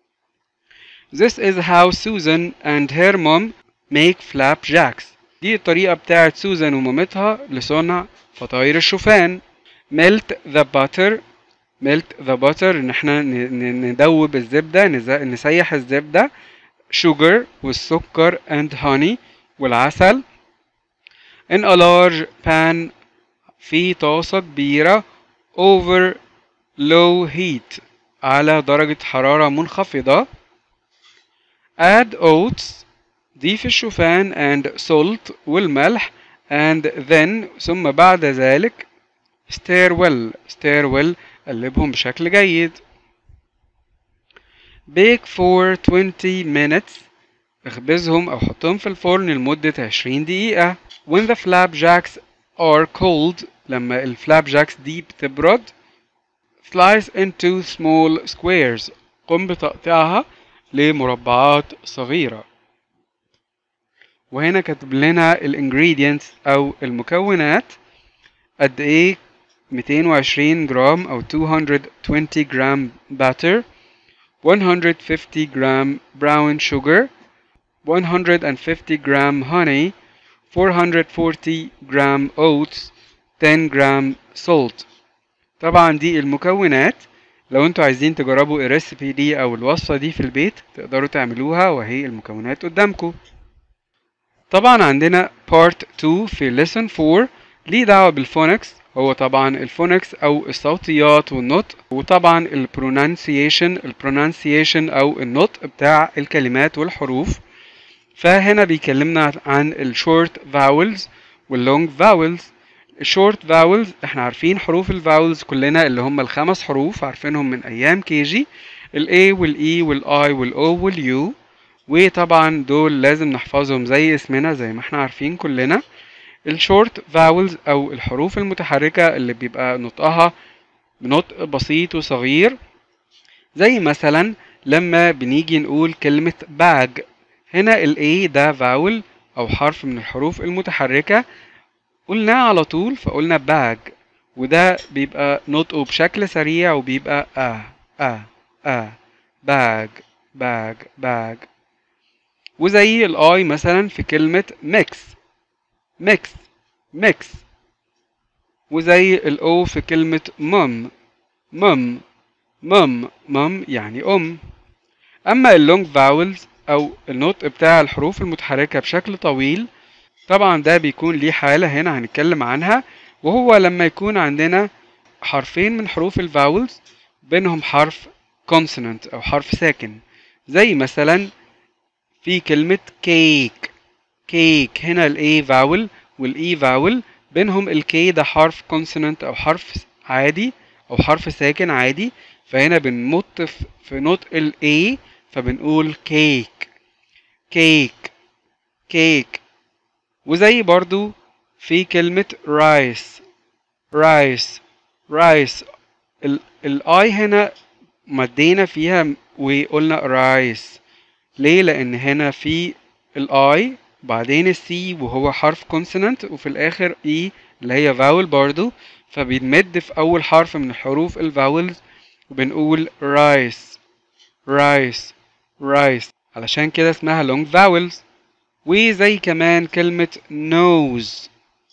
This is how Susan and her mom make flapjacks دي الطريقة بتاعت سوزان ومامتها لصنع فطاير الشوفان melt the butter melt the butter ان احنا ندوب الزبدة نسيح الزبدة sugar والسكر and honey والعسل in a large pan في طاسة كبيرة over low heat على درجة حرارة منخفضة add oats ضيف الشوفان and salt والملح and then ثم بعد ذلك stir well stir well قلبهم بشكل جيد bake for 20 minutes اخبزهم او حطهم في الفرن لمدة 20 دقيقة when the flapjacks are cold لما الفلابجاكس دي بتبرد slice into small squares قم بتقطيعها لمربعات صغيرة وهنا كاتب لنا الانجريدينتس او المكونات قد ايه 220 جرام او 220 جرام باتر 150 جرام براون sugar 150 جرام honey 440 جرام oats 10 جرام salt طبعا دي المكونات لو انتوا عايزين تجربوا الريسيبي دي او الوصفة دي في البيت تقدروا تعملوها وهي المكونات قدامكم طبعا عندنا part 2 في lesson 4 ليه دعوة بالفونكس هو طبعا الفونكس او الصوتيات والنطق وطبعا البرونانسيشن البرونانسيشن او النطق بتاع الكلمات والحروف فهنا بيكلمنا عن الشورت فاولز واللونج فاولز الشورت فاولز احنا عارفين حروف الفاولز كلنا اللي هم الخمس حروف عارفينهم من ايام كيجي الاي والاي والاي والاو واليو وطبعا دول لازم نحفظهم زي اسمنا زي ما احنا عارفين كلنا الشورت فاولز او الحروف المتحركة اللي بيبقى نطقها بنطق بسيط وصغير زي مثلا لما بنيجي نقول كلمة باج هنا الاي ده فاول او حرف من الحروف المتحركة قلناه على طول فقلنا باج وده بيبقى نطقه بشكل سريع وبيبقى اه اه اه باج باج باج وزي الاي مثلا في كلمة ميكس ميكس ميكس وزي الاو في كلمة مم مم مم مم يعني ام اما اللونج فاولز او النطق بتاع الحروف المتحركة بشكل طويل طبعا ده بيكون ليه حالة هنا هنتكلم عنها وهو لما يكون عندنا حرفين من حروف الفاولز بينهم حرف consonant او حرف ساكن زي مثلا في كلمة كيك كيك هنا الاي فاول والاي فاول بينهم الكي ده حرف consonant او حرف عادي او حرف ساكن عادي فهنا بنمط في نطق الاي فبنقول كيك كيك كيك وزي برضو في كلمة رايس رايس رايس الاي هنا مدينا فيها وقلنا رايس ليه لان هنا في الاي وبعدين السي وهو حرف كونسونانت وفي الاخر اي اللي هي فاول برضو فبنمد في اول حرف من الحروف الفاولز وبنقول رايس رايس رايس علشان كده اسمها long vowels وزي كمان كلمة nose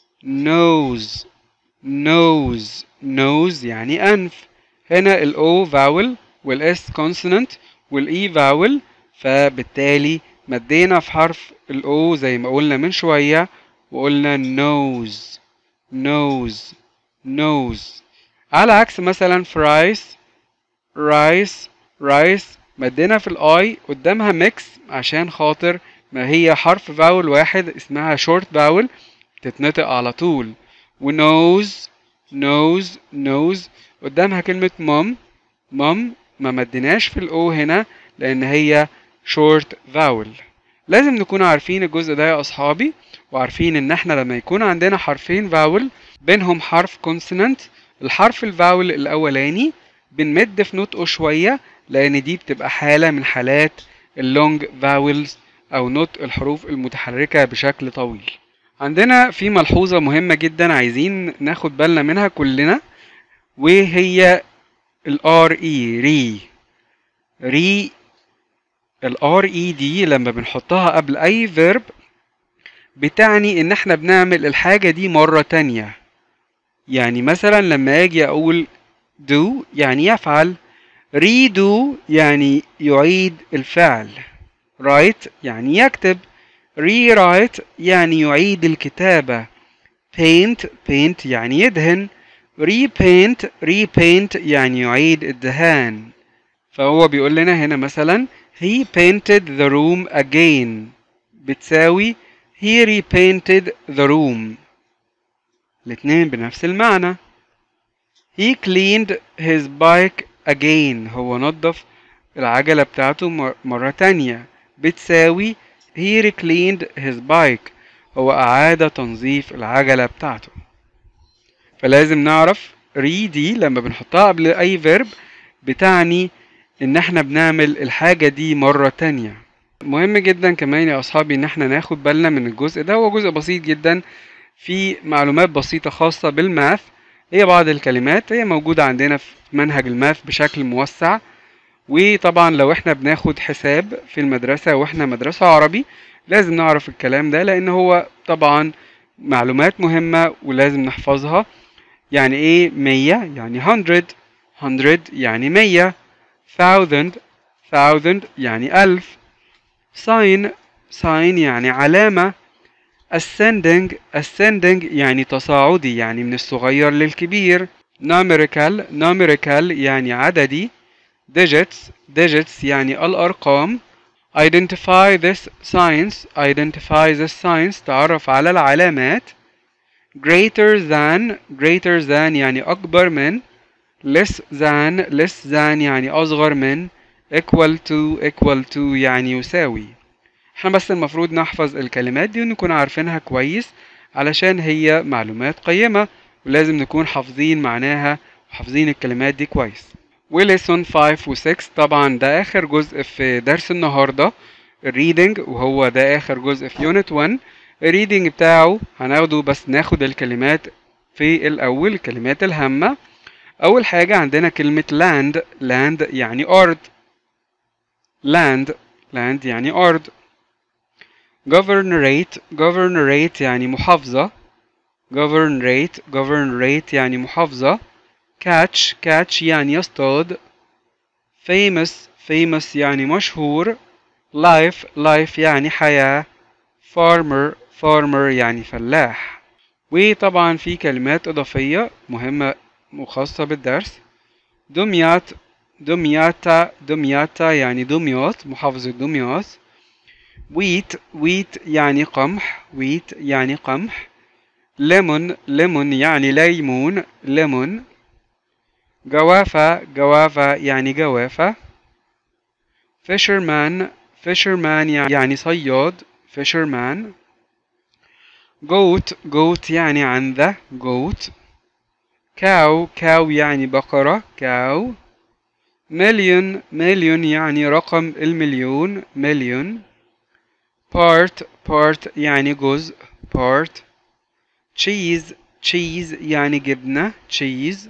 nose nose nose يعني أنف هنا ال O vowel وال S consonant وال E vowel فبالتالي مدينا في حرف ال O زي ما قلنا من شوية وقلنا nose nose nose على عكس مثلا في rice rice rice مدينا في الاي قدامها ميكس عشان خاطر ما هي حرف فاول واحد اسمها شورت فاول تتنطق على طول ونوز نوز نوز قدامها كلمة مام مام ما مديناش في الاو هنا لان هي شورت فاول لازم نكون عارفين الجزء ده يا اصحابي وعارفين ان احنا لما يكون عندنا حرفين فاول بينهم حرف كونسونانت الحرف الفاول الاولاني بنمد في نطقه شوية لان دي بتبقى حالة من حالات اللونج فاولز او نطق الحروف المتحركة بشكل طويل عندنا في ملحوظة مهمة جدا عايزين ناخد بالنا منها كلنا وهي الار اي ري ري الار اي دي لما بنحطها قبل اي فيرب بتعني ان احنا بنعمل الحاجة دي مرة تانية يعني مثلا لما اجي اقول do يعني يفعل redo يعني يعيد الفعل write يعني يكتب rewrite يعني يعيد الكتابة paint paint يعني يدهن repaint repaint يعني يعيد الدهان فهو بيقول لنا هنا مثلا he painted the room again بتساوي he repainted the room الاتنين بنفس المعنى he cleaned his bike again هو نظف العجلة بتاعته مرة تانية بتساوي he recleaned his bike هو أعاد تنظيف العجلة بتاعته فلازم نعرف ري دي لما بنحطها قبل أي فيرب بتعني إن احنا بنعمل الحاجة دي مرة تانية مهم جدا كمان يا أصحابي إن احنا ناخد بالنا من الجزء ده هو جزء بسيط جدا في معلومات بسيطة خاصة بالماث هي بعض الكلمات هي موجودة عندنا في منهج الماث بشكل موسع وطبعا لو احنا بناخد حساب في المدرسة واحنا مدرسة عربي لازم نعرف الكلام ده لان هو طبعا معلومات مهمة ولازم نحفظها يعني ايه مية يعني hundred hundred يعني مية thousand thousand يعني ألف sign sign يعني علامة ascending ascending يعني تصاعدي يعني من الصغير للكبير numerical numerical يعني عددي digits digits يعني الأرقام identify this science identify this science تعرف على العلامات greater than greater than يعني أكبر من less than less than يعني أصغر من equal to equal to يعني يساوي احنا بس المفروض نحفظ الكلمات دي ونكون عارفينها كويس علشان هي معلومات قيمة ولازم نكون حافظين معناها وحافظين الكلمات دي كويس وليسون 5 و 6 طبعا ده اخر جزء في درس النهارده الريدنج وهو ده اخر جزء في يونت 1 الريدنج بتاعه هناخده بس ناخد الكلمات في الاول الكلمات الهامة اول حاجة عندنا كلمة land land يعني ارض land land يعني ارض governorate governorate يعني محافظة governorate governorate يعني محافظة catch catch يعني يصطاد famous famous يعني مشهور life life يعني حياة farmer farmer يعني فلاح وطبعا في كلمات إضافية مهمة وخاصة بالدرس دمياط دمياطة دمياطة يعني دمياط محافظة دمياط ويت ويت يعني قمح ويت يعني قمح ليمون ليمون يعني ليمون ليمون جوافة جوافة يعني جوافة fisherman fisherman يعني صياد fisherman goat goat يعني عنذة goat cow cow يعني بقرة cow million million يعني رقم المليون million part part يعني جزء part cheese cheese يعني جبنة cheese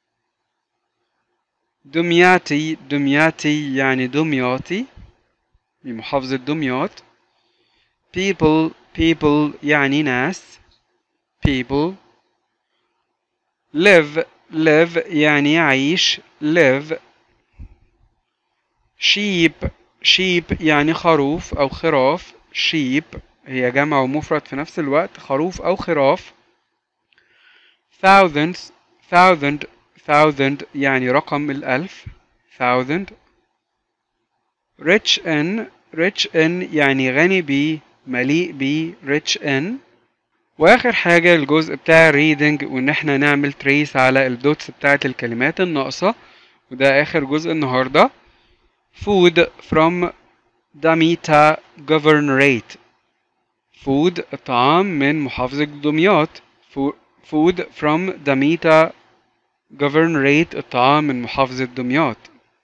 دمياطي دمياطي يعني دمياطي بمحافظة دمياط people people يعني ناس people live live يعني يعيش live sheep sheep يعني خروف أو خراف sheep هي جمع ومفرد في نفس الوقت خروف أو خراف thousands thousand thousand يعني رقم الألف thousand rich in rich in يعني غني بيه مليء بيه rich in واخر حاجة الجزء بتاع reading وان احنا نعمل تريس على الدوتس بتاعت الكلمات الناقصة وده اخر جزء النهاردة food from داميتا governorate food طعام من محافظة دمياط food from داميتا governorate الطعام من محافظة دمياط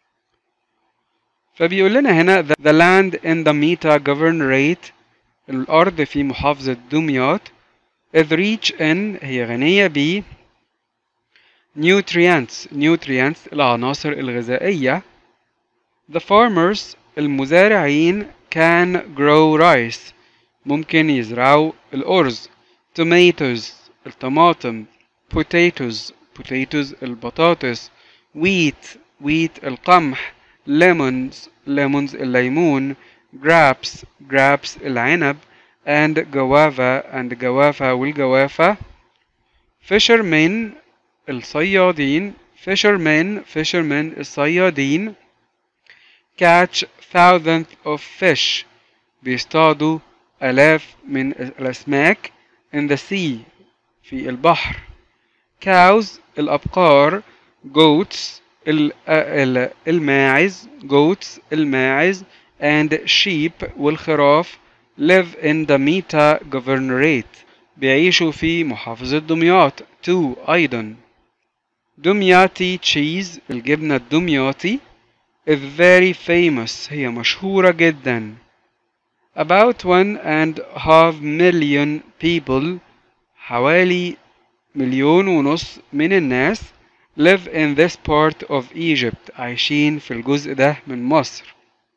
فبيقول لنا هنا the land in Damietta governorate الأرض في محافظة دمياط is rich in هي غنية ب nutrients nutrients العناصر الغذائية the farmers المزارعين can grow rice ممكن يزرعوا الأرز tomatoes الطماطم potatoes potatoes البطاطس wheat wheat القمح lemons lemons الليمون grapes grapes العنب and guava and guava والجوافة fishermen الصيادين fishermen fishermen الصيادين catch thousands of fish بيصطادوا آلاف من الأسماك in the sea في البحر cows الأبقار goats الماعز goats الماعز and sheep والخراف live in Damietta governorate بيعيشوا في محافظة دمياط too أيضا دمياطي cheese الجبنة الدمياطي is very famous هي مشهورة جدا about one and half million people حوالي مليون ونص من الناس live in this part of Egypt عايشين في الجزء ده من مصر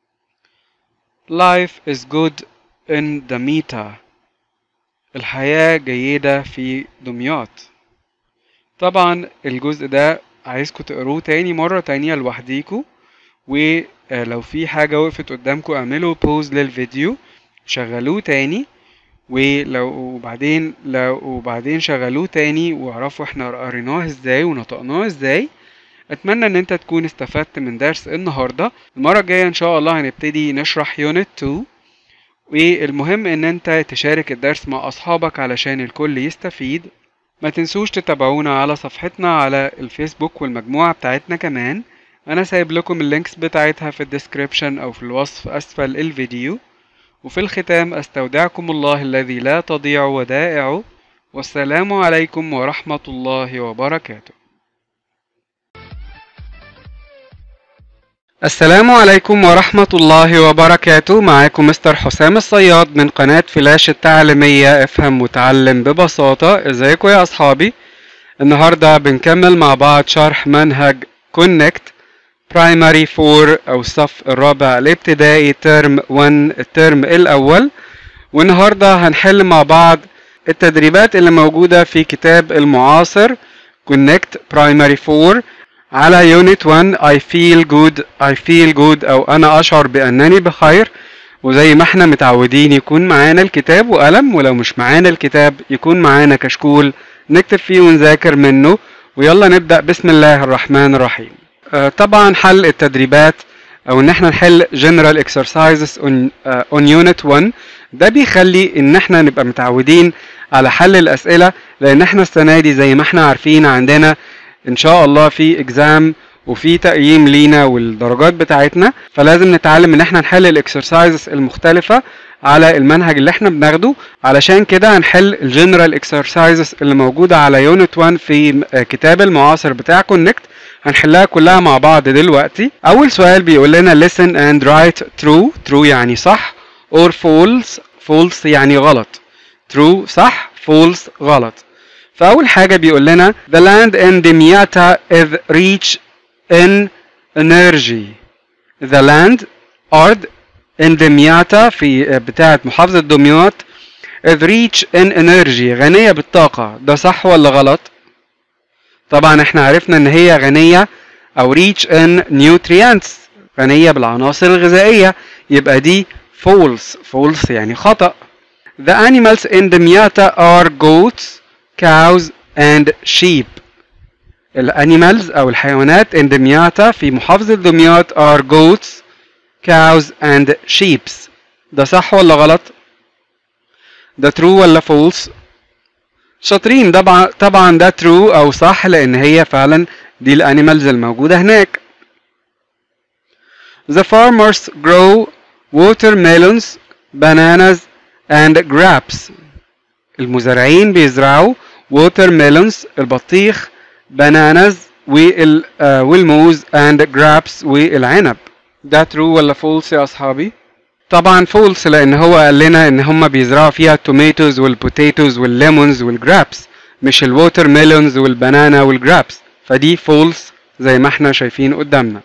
life is good in Damietta الحياة جيدة في دمياط طبعا الجزء ده عايزكم تقروه تاني مرة تانية لوحديكوا ولو في حاجة وقفت قدامكم اعملوا بوز للفيديو شغلوه تاني ولو وبعدين لو وبعدين شغلوه تاني واعرفوا احنا قريناه ازاي ونطقناه ازاي اتمنى ان انت تكون استفدت من درس النهارده المره الجايه ان شاء الله هنبتدي نشرح يونت 2 والمهم ان انت تشارك الدرس مع اصحابك علشان الكل يستفيد ما تنسوش تتابعونا على صفحتنا على الفيسبوك والمجموعه بتاعتنا كمان انا سايب لكم اللينكس بتاعتها في الديسكريبشن او في الوصف اسفل الفيديو وفي الختام استودعكم الله الذي لا تضيع ودائعه والسلام عليكم ورحمه الله وبركاته السلام عليكم ورحمة الله وبركاته معاكم مستر حسام الصياد من قناة فلاش التعليمية افهم وتعلم ببساطة ازيكم يا اصحابي النهاردة بنكمل مع بعض شرح منهج كونكت برايمري 4 او الصف الرابع الابتدائي ترم 1 الترم الاول والنهاردة هنحل مع بعض التدريبات اللي موجودة في كتاب المعاصر كونكت برايمري 4 على يونت 1 I feel good I feel good أو أنا أشعر بأنني بخير وزي ما احنا متعودين يكون معانا الكتاب وقلم ولو مش معانا الكتاب يكون معانا كشكول نكتب فيه ونذاكر منه ويلا نبدأ بسم الله الرحمن الرحيم آه طبعا حل التدريبات او ان احنا نحل general exercises on, uh, on unit 1 ده بيخلي ان احنا نبقى متعودين على حل الاسئلة لان احنا السنة دي زي ما احنا عارفين عندنا ان شاء الله في اكزام وفي تقييم لينا والدرجات بتاعتنا فلازم نتعلم ان احنا نحل الاكسرسايزز المختلفة على المنهج اللي احنا بناخده علشان كده هنحل الجنرال اكسرسايزز اللي موجودة على يونت 1 في كتاب المعاصر بتاع كونكت هنحلها كلها مع بعض دلوقتي اول سؤال بيقول لنا listen and write true true يعني صح or false false يعني غلط true صح false غلط فأول حاجة بيقول لنا the land in Damiata is rich in energy the land أرض in Damiata في بتاعة محافظة دمياط is rich in energy غنية بالطاقة ده صح ولا غلط؟ طبعا احنا عرفنا ان هي غنية او rich in nutrients غنية بالعناصر الغذائية يبقى دي false false يعني خطأ The animals in Damiata are goats, cows and sheep الانيمالز او الحيوانات in Damiata في محافظة دمياط are goats, cows and sheep ده صح ولا غلط؟ ده true ولا false؟ شاطرين طبعا طبعا ده true او صح لان هي فعلا دي الانيمالز الموجودة هناك The farmers grow watermelons, bananas and grapes المزارعين بيزرعوا watermelons البطيخ bananas وال آه والموز and grapes والعنب ده true ولا false يا اصحابي طبعا false لان هو قال لنا ان هم بيزرعوا فيها التوميتوز والبوتيتوز والليمونز والجرابس مش الووتر ميلونز والبنانا والجرابس فدي false زي ما احنا شايفين قدامنا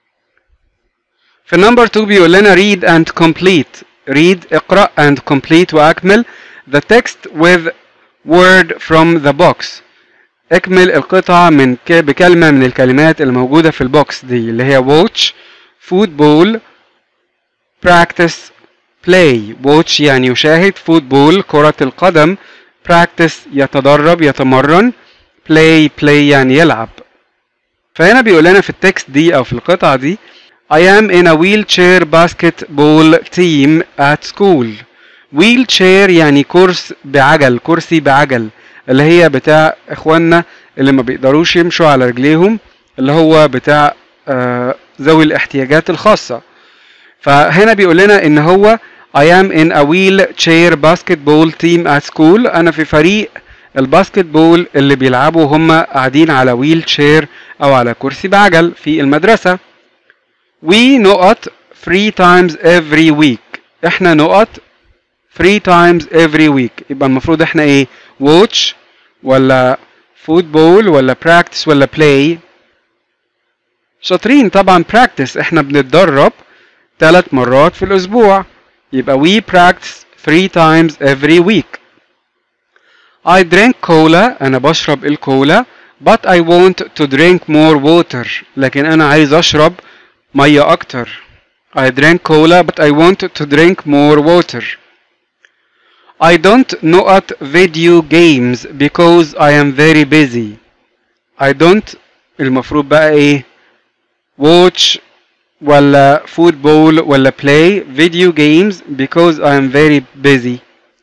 في النمبر 2 بيقول لنا read and complete read اقرأ and complete واكمل the text with word from the box اكمل القطعة من ك... بكلمة من الكلمات الموجودة في البوكس دي اللي هي watch football practice play watch يعني يشاهد football كرة القدم practice يتدرب يتمرن play play يعني يلعب فهنا بيقول لنا في التكست دي او في القطعة دي I am in a wheelchair basketball team at school wheelchair يعني كرس بعجل كرسي بعجل اللي هي بتاع اخواننا اللي ما بيقدروش يمشوا على رجليهم اللي هو بتاع آه ذوي الاحتياجات الخاصة فهنا بيقول لنا ان هو I am in a wheelchair basketball team at school انا في فريق الباسكت بول اللي بيلعبوا هم قاعدين على ويل شير او على كرسي بعجل في المدرسة we نقط three times every week احنا نقط three times every week يبقى المفروض احنا ايه watch ولا football ولا practice ولا play شاطرين طبعا practice احنا بنتدرب ثلاث مرات في الاسبوع يبقى we practice three times every week I drink cola أنا بشرب الكولا but I want to drink more water لكن أنا عايز أشرب مية أكتر I drink cola but I want to drink more water I don't know at video games because I am very busy I don't المفروض بقى ايه watch ولا football ولا play video games because I am very busy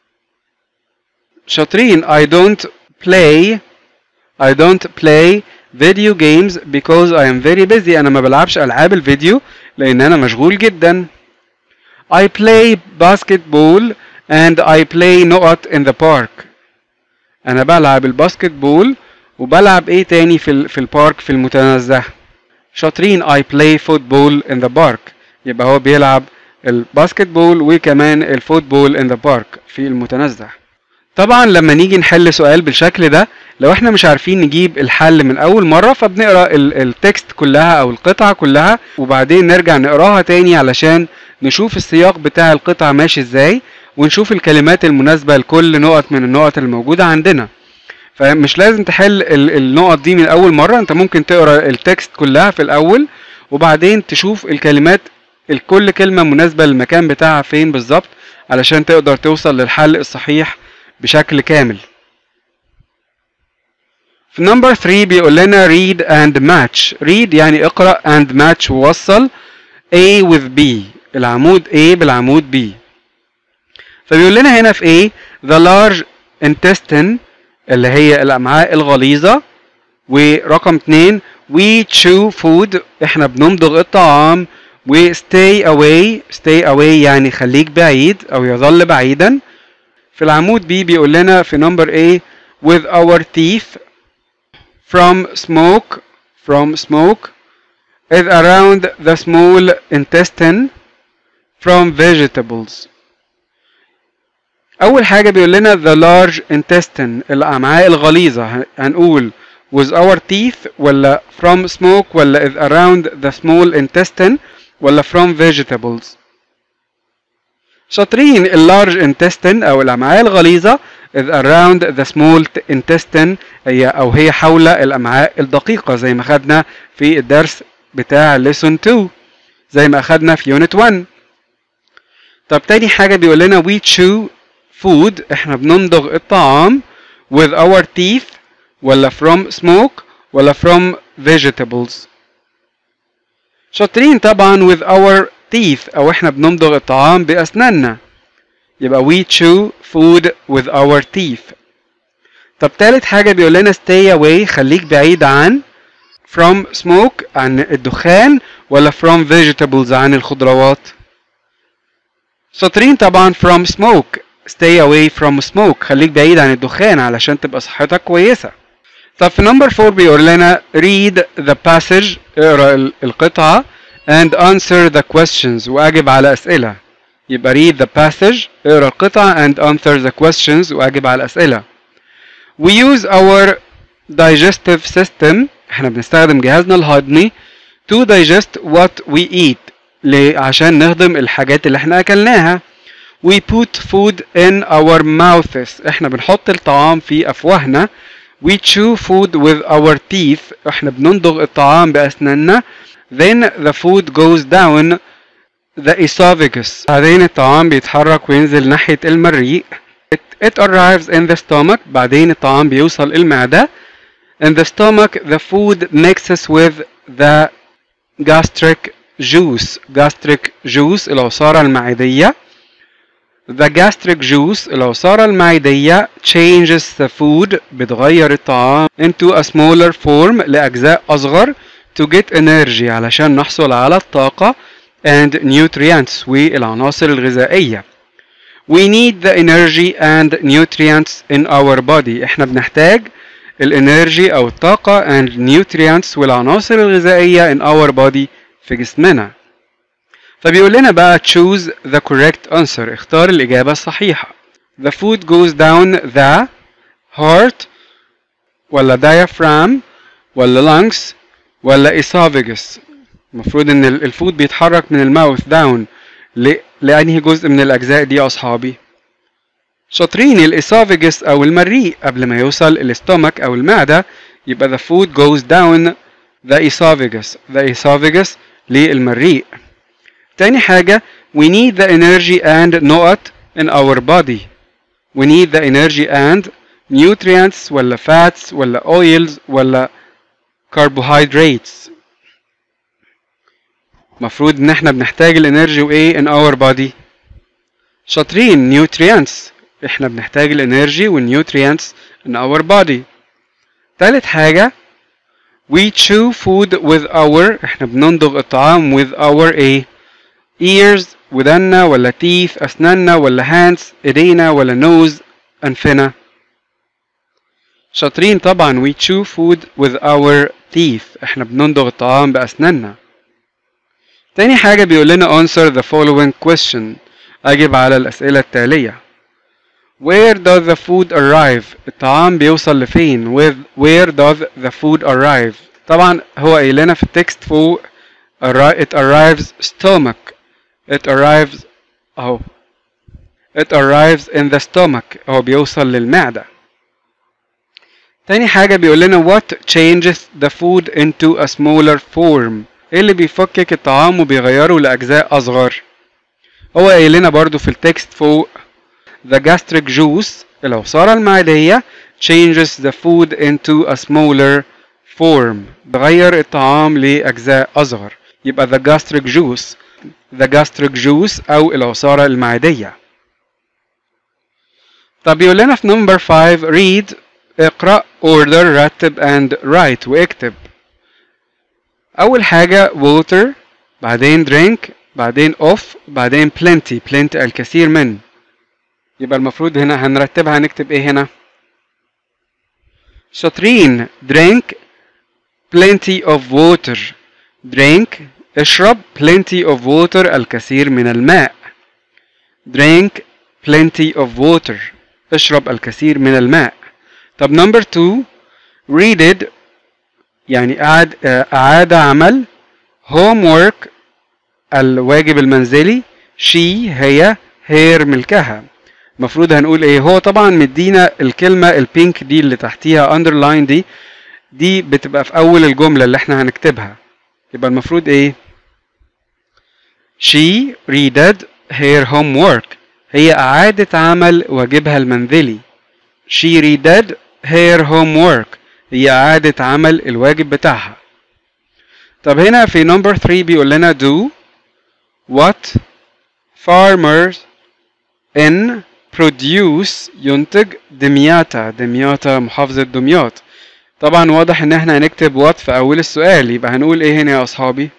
شاطرين I don't play I don't play video games because I am very busy أنا ما بلعبش ألعاب الفيديو لأن أنا مشغول جدا I play basketball and I play نقط in the park أنا بلعب الباسكت بول وبلعب إيه تاني في ال في البارك في المتنزه شاطرين I play football in the park يبقى هو بيلعب الباسكت بول وكمان الفوتبول in the park في المتنزه طبعا لما نيجي نحل سؤال بالشكل ده لو احنا مش عارفين نجيب الحل من اول مرة فبنقرا التكست كلها او القطعة كلها وبعدين نرجع نقراها تاني علشان نشوف السياق بتاع القطعة ماشي ازاي ونشوف الكلمات المناسبة لكل نقط من النقط الموجودة عندنا فمش لازم تحل النقط دي من اول مرة انت ممكن تقرا التكست كلها في الاول وبعدين تشوف الكلمات الكل كلمة مناسبة للمكان بتاعها فين بالظبط علشان تقدر توصل للحل الصحيح بشكل كامل في نمبر 3 بيقول لنا read and match read يعني اقرأ and match ووصل A with B العمود A بالعمود B فبيقول لنا هنا في A the large intestine اللي هي الأمعاء الغليظة ورقم 2 we chew food احنا بنمضغ الطعام و stay away stay away يعني خليك بعيد أو يظل بعيدا في العمود B بيقول لنا في نمبر A with our teeth from smoke from smoke is around the small intestine from vegetables اول حاجه بيقول لنا the large intestine الامعاء الغليظه هنقول with our teeth ولا from smoke ولا is around the small intestine ولا from vegetables شاطرين اللارج intestine او الامعاء الغليظه is around the small intestine هي او هي حول الامعاء الدقيقه زي ما خدنا في الدرس بتاع lesson 2 زي ما اخدنا في unit 1 طب تاني حاجه بيقول لنا we chew food احنا بنمضغ الطعام with our teeth ولا from smoke ولا from vegetables شاطرين طبعا with our teeth او احنا بنمضغ الطعام باسناننا يبقى we chew food with our teeth طب تالت حاجة بيقول لنا stay away خليك بعيد عن from smoke عن الدخان ولا from vegetables عن الخضروات شاطرين طبعا from smoke stay away from smoke خليك بعيد عن الدخان علشان تبقى صحتك كويسة طب في نمبر 4 بيقول لنا read the passage اقرا القطعة and answer the questions واجب على أسئلة يبقى read the passage اقرا القطعة and answer the questions واجب على الأسئلة we use our digestive system احنا بنستخدم جهازنا الهضمي to digest what we eat ليه؟ عشان نهضم الحاجات اللي احنا أكلناها we put food in our mouths احنا بنحط الطعام في أفواهنا we chew food with our teeth احنا بنندغ الطعام بأسناننا then the food goes down the esophagus بعدين الطعام بيتحرك وينزل ناحية المريء it, it arrives in the stomach بعدين الطعام بيوصل المعدة in the stomach the food mixes with the gastric juice gastric juice العصارة المعدية the gastric juice العصارة المعدية changes the food بتغير الطعام into a smaller form لأجزاء أصغر to get energy علشان نحصل على الطاقة and nutrients والعناصر الغذائية we need the energy and nutrients in our body احنا بنحتاج الانرجي او الطاقة and nutrients والعناصر الغذائية in our body في جسمنا فبيقول لنا بقى choose the correct answer اختار الإجابة الصحيحة the food goes down the heart ولا diaphragm ولا lungs ولا esophagus المفروض ان الفود بيتحرك من الماوث داون لأنهي جزء من الأجزاء دي يا أصحابي شاطرين الاسوفيجس أو المريء قبل ما يوصل الاستومك أو المعدة يبقى the food goes down the esophagus the esophagus للمريء تاني حاجة we need the energy and نقط in our body we need the energy and nutrients ولا fats ولا oils ولا carbohydrates مفروض ان احنا بنحتاج الانرجي وايه in our body شاطرين nutrients احنا بنحتاج الانرجي والنيوترينتس in our body تالت حاجة we chew food with our احنا بنندغ الطعام with our ايه ears ودنا ولا teeth أسناننا ولا hands إيدينا ولا nose أنفنا شاطرين طبعا we chew food with our teeth احنا بنندغ الطعام بأسناننا تاني حاجة بيقول لنا answer the following question أجب على الأسئلة التالية Where does the food arrive الطعام بيوصل لفين with where does the food arrive طبعا هو قايل لنا في التكست فوق it arrives stomach it arrives اهو it arrives in the stomach هو بيوصل للمعدة تاني حاجة بيقول لنا what changes the food into a smaller form ايه اللي بيفكك الطعام وبيغيره لأجزاء أصغر هو قايل لنا برضو في التكست فوق the gastric juice العصارة المعدية changes the food into a smaller form بغير الطعام لأجزاء أصغر يبقى the gastric juice the gastric juice أو العصارة المعدية طب يقول لنا في number 5 read اقرأ order رتب and write واكتب أول حاجة water بعدين drink بعدين off بعدين plenty plenty الكثير من يبقى المفروض هنا هنرتبها هنكتب ايه هنا شاطرين drink plenty of water drink اشرب plenty of water الكثير من الماء drink plenty of water اشرب الكثير من الماء طب number two read it يعني أعاد أعاد عمل homework الواجب المنزلي she هي هير ملكها المفروض هنقول ايه هو طبعا مدينا الكلمة البينك دي اللي تحتيها underline دي دي بتبقى في اول الجملة اللي احنا هنكتبها يبقى المفروض ايه she read her homework هي أعادت عمل واجبها المنزلي she read her homework هي أعادت عمل الواجب بتاعها طب هنا في number 3 بيقول لنا do what farmers in produce ينتج دمياطة دمياطة محافظة دمياط طبعا واضح ان احنا هنكتب what في اول السؤال يبقى هنقول ايه هنا يا اصحابي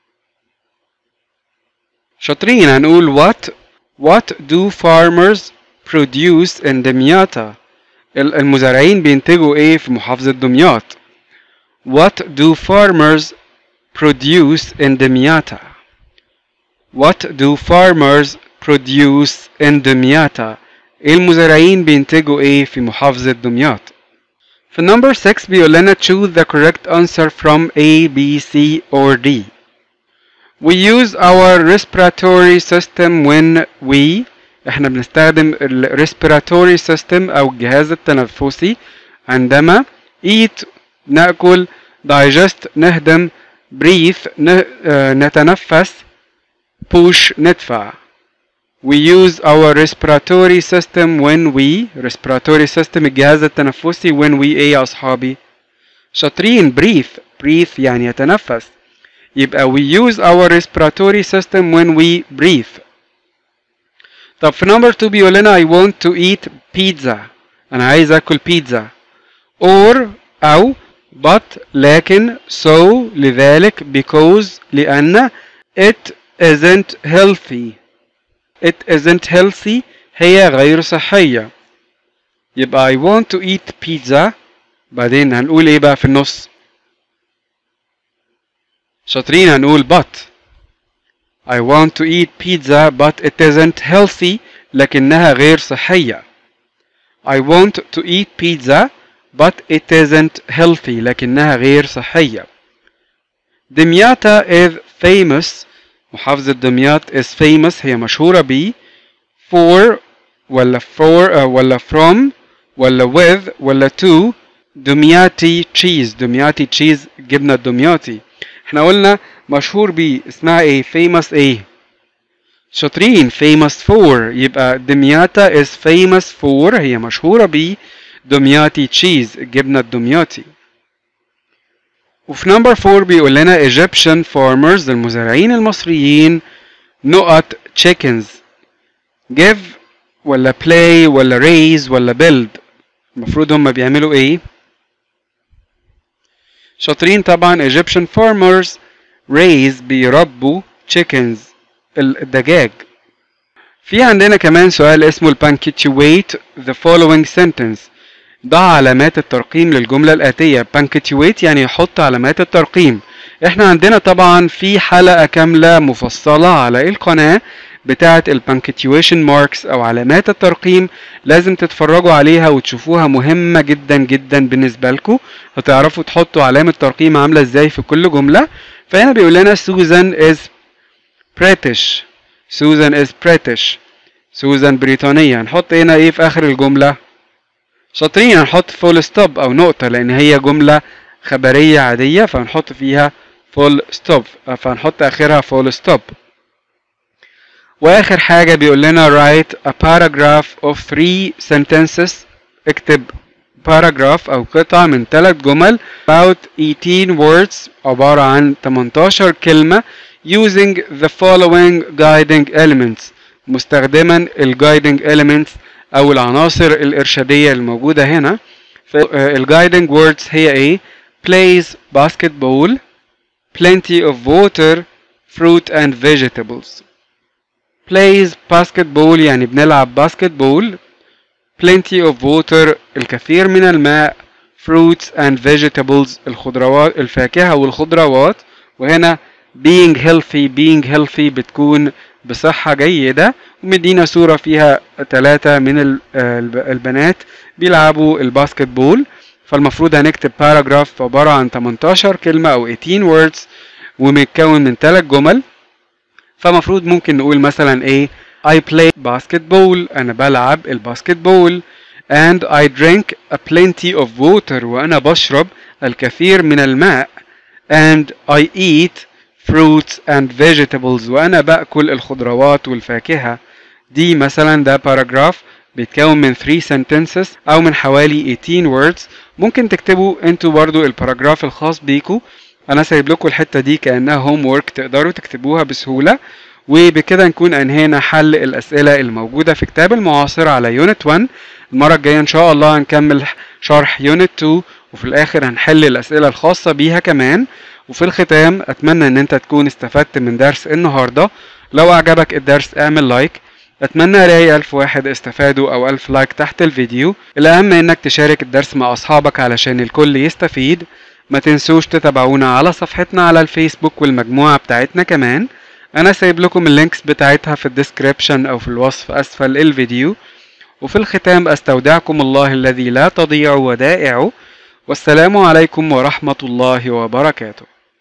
شاطرين هنقول what what do farmers produce in دمياطة المزارعين بينتجوا ايه في محافظة دمياط what do farmers produce in دمياطة what do farmers produce in دمياطة المزارعين بينتجوا ايه في محافظة دمياط في number 6 بيقول لنا choose the correct answer from A, B, C or D We use our respiratory system when we احنا بنستخدم ال respiratory system او الجهاز التنفسي عندما eat ناكل digest نهضم breathe نتنفس push ندفع We use our respiratory system when we respiratory system الجهاز التنفسي when we ايه يا اصحابي شاطرين breathe breathe يعني يتنفس يبقى we use our respiratory system when we breathe طب في number 2 بيقول لنا I want to eat pizza أنا عايز آكل بيتزا or أو but لكن so لذلك because لأن it isn't healthy it isn't healthy هي غير صحية يبقى I want to eat pizza بعدين هنقول ايه بقى في النص شاطرين هنقول but I want to eat pizza but it isn't healthy لكنها غير صحية I want to eat pizza but it isn't healthy لكنها غير صحية دمياطة is famous محافظة دمياط is famous هي مشهورة ب for ولا for uh, ولا from ولا with ولا to دمياطي تشيز دمياطي تشيز جبنة دمياطي احنا قلنا مشهور بيه اسمها ايه famous ايه شاطرين famous for يبقى دمياطة is famous for هي مشهورة ب دمياطي تشيز الجبنة الدمياطي وفي نمبر 4 بيقول لنا Egyptian farmers المزارعين المصريين نقط chickens give ولا play ولا raise ولا build المفروض هم بيعملوا ايه شاطرين طبعا Egyptian farmers raise بيربوا chickens الدجاج في عندنا كمان سؤال اسمه punctuate the following sentence ضع علامات الترقيم للجملة الآتية punctuate يعني يحط علامات الترقيم احنا عندنا طبعا في حلقة كاملة مفصلة على القناة بتاعة البنكتيويشن ماركس او علامات الترقيم لازم تتفرجوا عليها وتشوفوها مهمة جدا جدا بالنسبة لكم هتعرفوا تحطوا علامة ترقيم عاملة ازاي في كل جملة فهنا بيقول لنا سوزان is British سوزان is British سوزان بريطانية هنحط هنا ايه في اخر الجملة شاطرين هنحط فول ستوب او نقطة لان هي جملة خبرية عادية فهنحط فيها فول ستوب فهنحط اخرها فول ستوب واخر حاجة بيقول لنا write a paragraph of three sentences اكتب paragraph او قطعة من ثلاث جمل about 18 words عبارة عن 18 كلمة using the following guiding elements مستخدما ال guiding elements او العناصر الارشادية الموجودة هنا ال guiding words هي ايه plays basketball plenty of water fruit and vegetables plays basketball يعني بنلعب باسكتبول plenty of water الكثير من الماء fruits and vegetables الخضروات الفاكهة والخضروات وهنا being healthy being healthy بتكون بصحة جيدة ومدينا صورة فيها ثلاثة من ال- الب- البنات بيلعبوا الباسكت بول فالمفروض هنكتب باراجراف عبارة عن 18 كلمة أو 18 words ومتكون من ثلاث جمل فمفروض ممكن نقول مثلا ايه I play basketball أنا بلعب الباسكت بول and I drink a plenty of water وأنا بشرب الكثير من الماء and I eat fruits and vegetables وأنا بأكل الخضروات والفاكهة دي مثلا ده باراجراف بيتكون من 3 sentences أو من حوالي 18 words ممكن تكتبوا انتوا برضو الباراجراف الخاص بيكو أنا سايب لكم الحتة دي كأنها هوم وورك تقدروا تكتبوها بسهولة وبكده نكون أنهينا حل الأسئلة الموجودة في كتاب المعاصر على يونت 1 المرة الجاية إن شاء الله هنكمل شرح يونت 2 وفي الآخر هنحل الأسئلة الخاصة بيها كمان وفي الختام أتمنى إن أنت تكون استفدت من درس النهاردة لو أعجبك الدرس اعمل لايك أتمنى ألاقي ألف واحد استفادوا أو ألف لايك تحت الفيديو الأهم إنك تشارك الدرس مع أصحابك علشان الكل يستفيد ما تنسوش تتابعونا على صفحتنا على الفيسبوك والمجموعة بتاعتنا كمان أنا سايب لكم اللينكس بتاعتها في الديسكريبشن أو في الوصف أسفل الفيديو وفي الختام أستودعكم الله الذي لا تضيع ودائعه والسلام عليكم ورحمة الله وبركاته